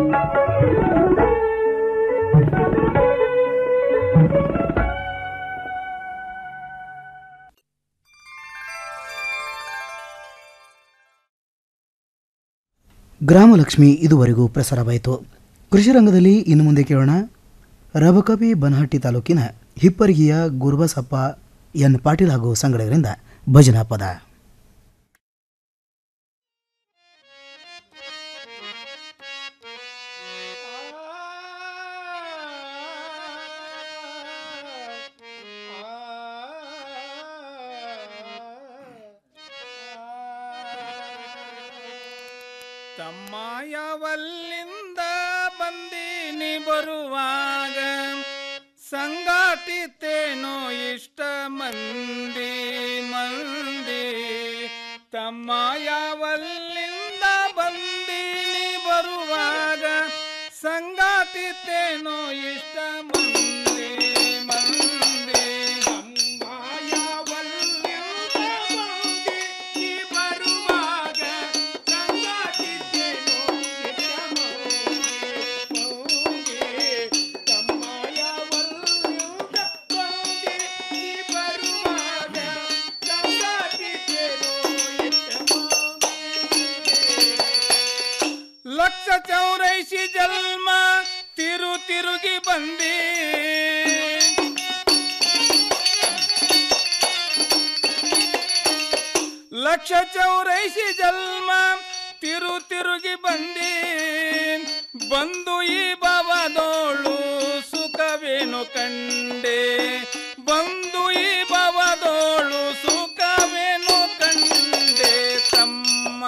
ಗ್ರಾಮಲಕ್ಷ್ಮಿ ಇದುವರೆಗೂ ಪ್ರಸಾರವಾಯಿತು ಕೃಷಿ ರಂಗದಲ್ಲಿ ಇನ್ನು ಮುಂದೆ ಕೇಳೋಣ ರಬಕವಿ ಬನಹಟ್ಟಿ ತಾಲೂಕಿನ ಹಿಪ್ಪರಿಗೆಯ ಗುರುಬಸಪ್ಪ ಎನ್ ಪಾಟೀಲ್ ಹಾಗೂ ಸಂಗಡಗರಿಂದ ಭಜನಾ ಪದ ತಮ್ಮಯವಲ್ಲಿಂದ ಬಂದೀನಿ ಬರುವಾಗ ಸಂಗಾಟಿತೇನೋ ಇಷ್ಟ ಮಂದಿ ಮಂದಿ ತಮ್ಮಯವಲ್ಲಿಂದ ಬಂದೀನಿ ಬರುವಾಗ ಸಂಗಾಟಿತೇನೋ ಇಷ್ಟ ಮಂದಿ ಮಂದಿ ಬರುವಾಗ ಲಕ್ಷ ಚೌರೈಸಿ ಜನ್ಮ ತಿರು ತಿರುಗಿ ಬಂದಿ ಲಕ್ಷ ಚೌರೈಸಿ ಜನ್ಮ ತಿರು ತಿರುಗಿ ಬಂದಿ ಬಂದು ಈ ಭವದೋಳು ಸುಖವೇನು ಕಂಡೆ ಬಂದು ಈ ಭವದೋಳು ಸುಖವೇನು ಕಂಡೆ ತಮ್ಮ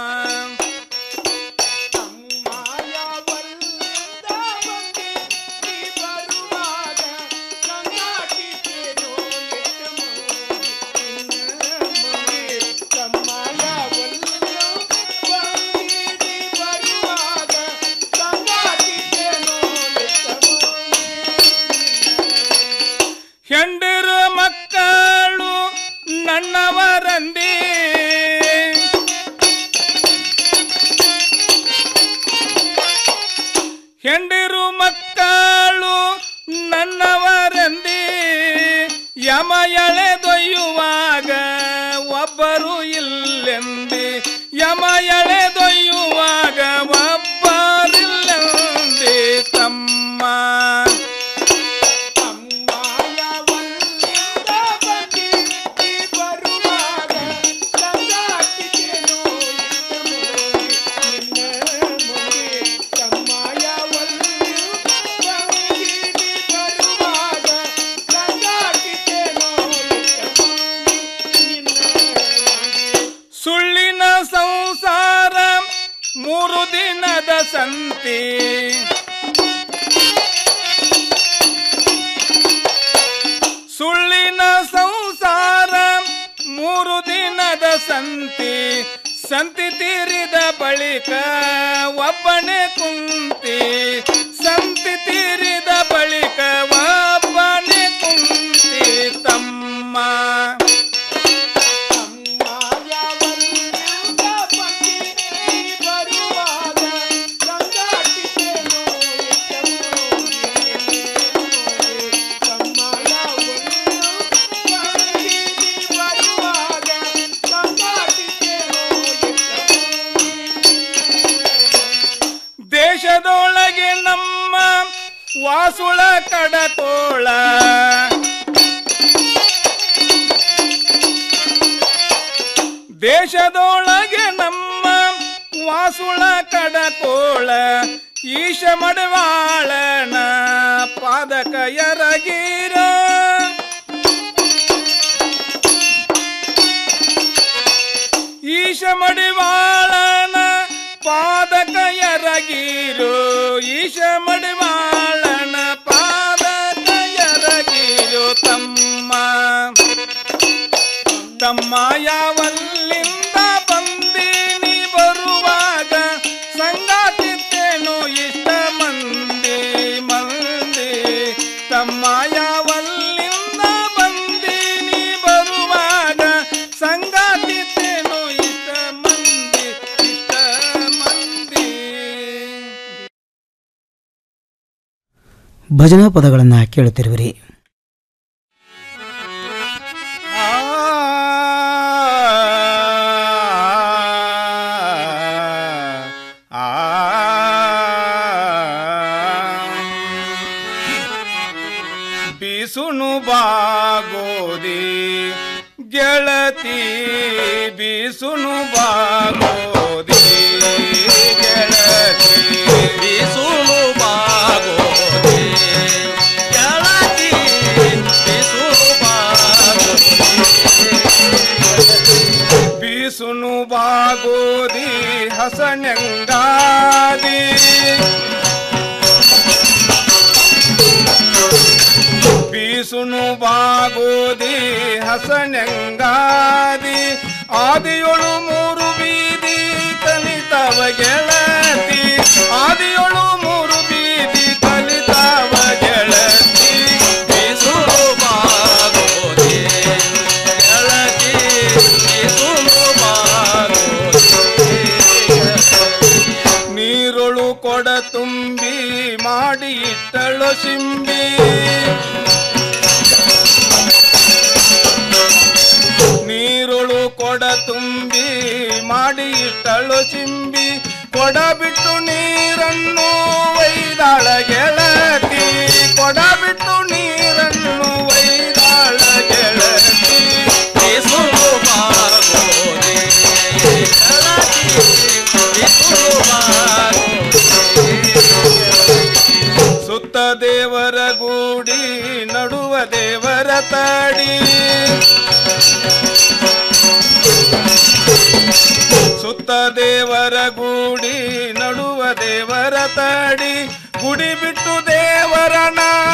ಹೆಂಡರು ಮಕ್ಕಳು ನನ್ನವರಂದಿ ಹೆಂಡರು ಮಕ್ಕಳು ನನ್ನವರಂದಿ ಯಮ ಎಳೆದೊಯ್ಯುವಾಗ ಒಬ್ಬರು ಇಲ್ಲೆಂದಿ ಯಮ ಎಳೆದೊಯ್ಯುವಾಗ ಒಬ್ಬರಿಲ್ಲೆಂದಿ ತಮ್ಮ ಸುಳ್ಳಿನ ಸಂಸಾರ ಮೂರು ದಿನದ ಸಂತಿ ಸುಳ್ಳಿನ ಸಂಸಾರ ಮೂರು ದಿನದ ಸಂತಿ ಸಂತಿ ತೀರಿದ ಬಳಿಕ ಒಬ್ಬನೇ ಕುಂತಿ ಸಂತಿ ತೀರಿದ ಬಳಿಕ ಒಬ್ಬನೇ ಕುಂತಿ ತಮ್ಮ ದೇಶದೊಳಗೆ ನಮ್ಮ ವಾಸುಳ ಕಡಕೋಳ ದೇಶದೊಳಗೆ ನಮ್ಮ ವಾಸುಳ ಕಡಕೋಳ ಈಶ ಮಡವಾಳನ ಪಾದಕ ಎರಗೀರ ಈಶ ಮಡಿವಾಳನ ಪಾದಕ ಎರಗೀರು ಈಶ ಮಡಿವಾಳನ ಪಾದಕ ಎರಗೀರು ತಮ್ಮ ತಮ್ಮ ಯಾವಲ್ಲಿಂದ ಬಂದೀನಿ ಬರುವಾಗ ಸಂಗಾತಿತ್ತೇನು ಇಷ್ಟ ಮಂದಿ ಮಂದಿ ತಮ್ಮ ಯಾವಲ್ಲಿಂದ ಬಂದೀನಿ ಬರುವಾಗ ಸಂಗಾತಿತ್ತೇನು ಇಷ್ಟ ಮಂದಿ ಇಷ್ಟ ಮಂದಿ ಭಜನಾ ಪದಗಳನ್ನು ಕೇಳುತ್ತಿರುವಿರಿ ಬೀಸುನು ಬಾಗೋದಿ ಗೆಳತಿ ಬೀಸುನು ಬಾಗೋದಿ ಗೆಳತಿ ಬೀಸುನು ಬಾಗೋದಿ ಗೆಳತಿ ಬೀಸುನು ಬಾಗೋದಿ ಬೀಸುನು ಬಾಗೋದಿ ಹಸನಂಗಾದಿ ಬೀಸುನು ಬಾಗೋದಿ ಹಸನಂಗಾದಿ ಆದಿಯೊಳು ಮೂರು ಬೀದಿ ಕಲಿತವ ಗೆಳತಿ ಆದಿಯೊಳು ಮೂರು ಬೀದಿ ಕಲಿತವ ಗೆಳತಿ ಬೀಸುನು ಬಾಗೋದಿ ಗೆಳತಿ ಬೀಸುನು ಬಾಗೋದಿ ನೀರೊಳು ಕೊಡ ತುಂಬಿ ಮಾಡಿ ಇಟ್ಟಳು ಸಿಂಬಿ ನೀರೊಳು ಕೊಡ ತುಂಬಿ ಮಾಡಿ ಇಟ್ಟಳು ಸಿಂಬಿ ಕೊಡ ಬಿಟ್ಟು ನೀರನ್ನು ಒಯ್ದಾಳ ಗೆಳತಿ ಕೊಡ ಬಿಟ್ಟು ನೀರನ್ನು ಒಯ್ದಾಳ ಗೆಳತಿ ಬಿಸುಲು ಬಾಗೋದೆ ಗೆಳತಿ ಬಿಸುಲು ಬಾಗೋದೆ ದೇವರ ಗೂಡಿ ನಡುವ ದೇವರ ತಾಡಿ ಸುತ್ತ ದೇವರ ಗೂಡಿ ನಡುವ ದೇವರ ತಾಡಿ ಗುಡಿ ಬಿಟ್ಟು ದೇವರ ನಾಡಿ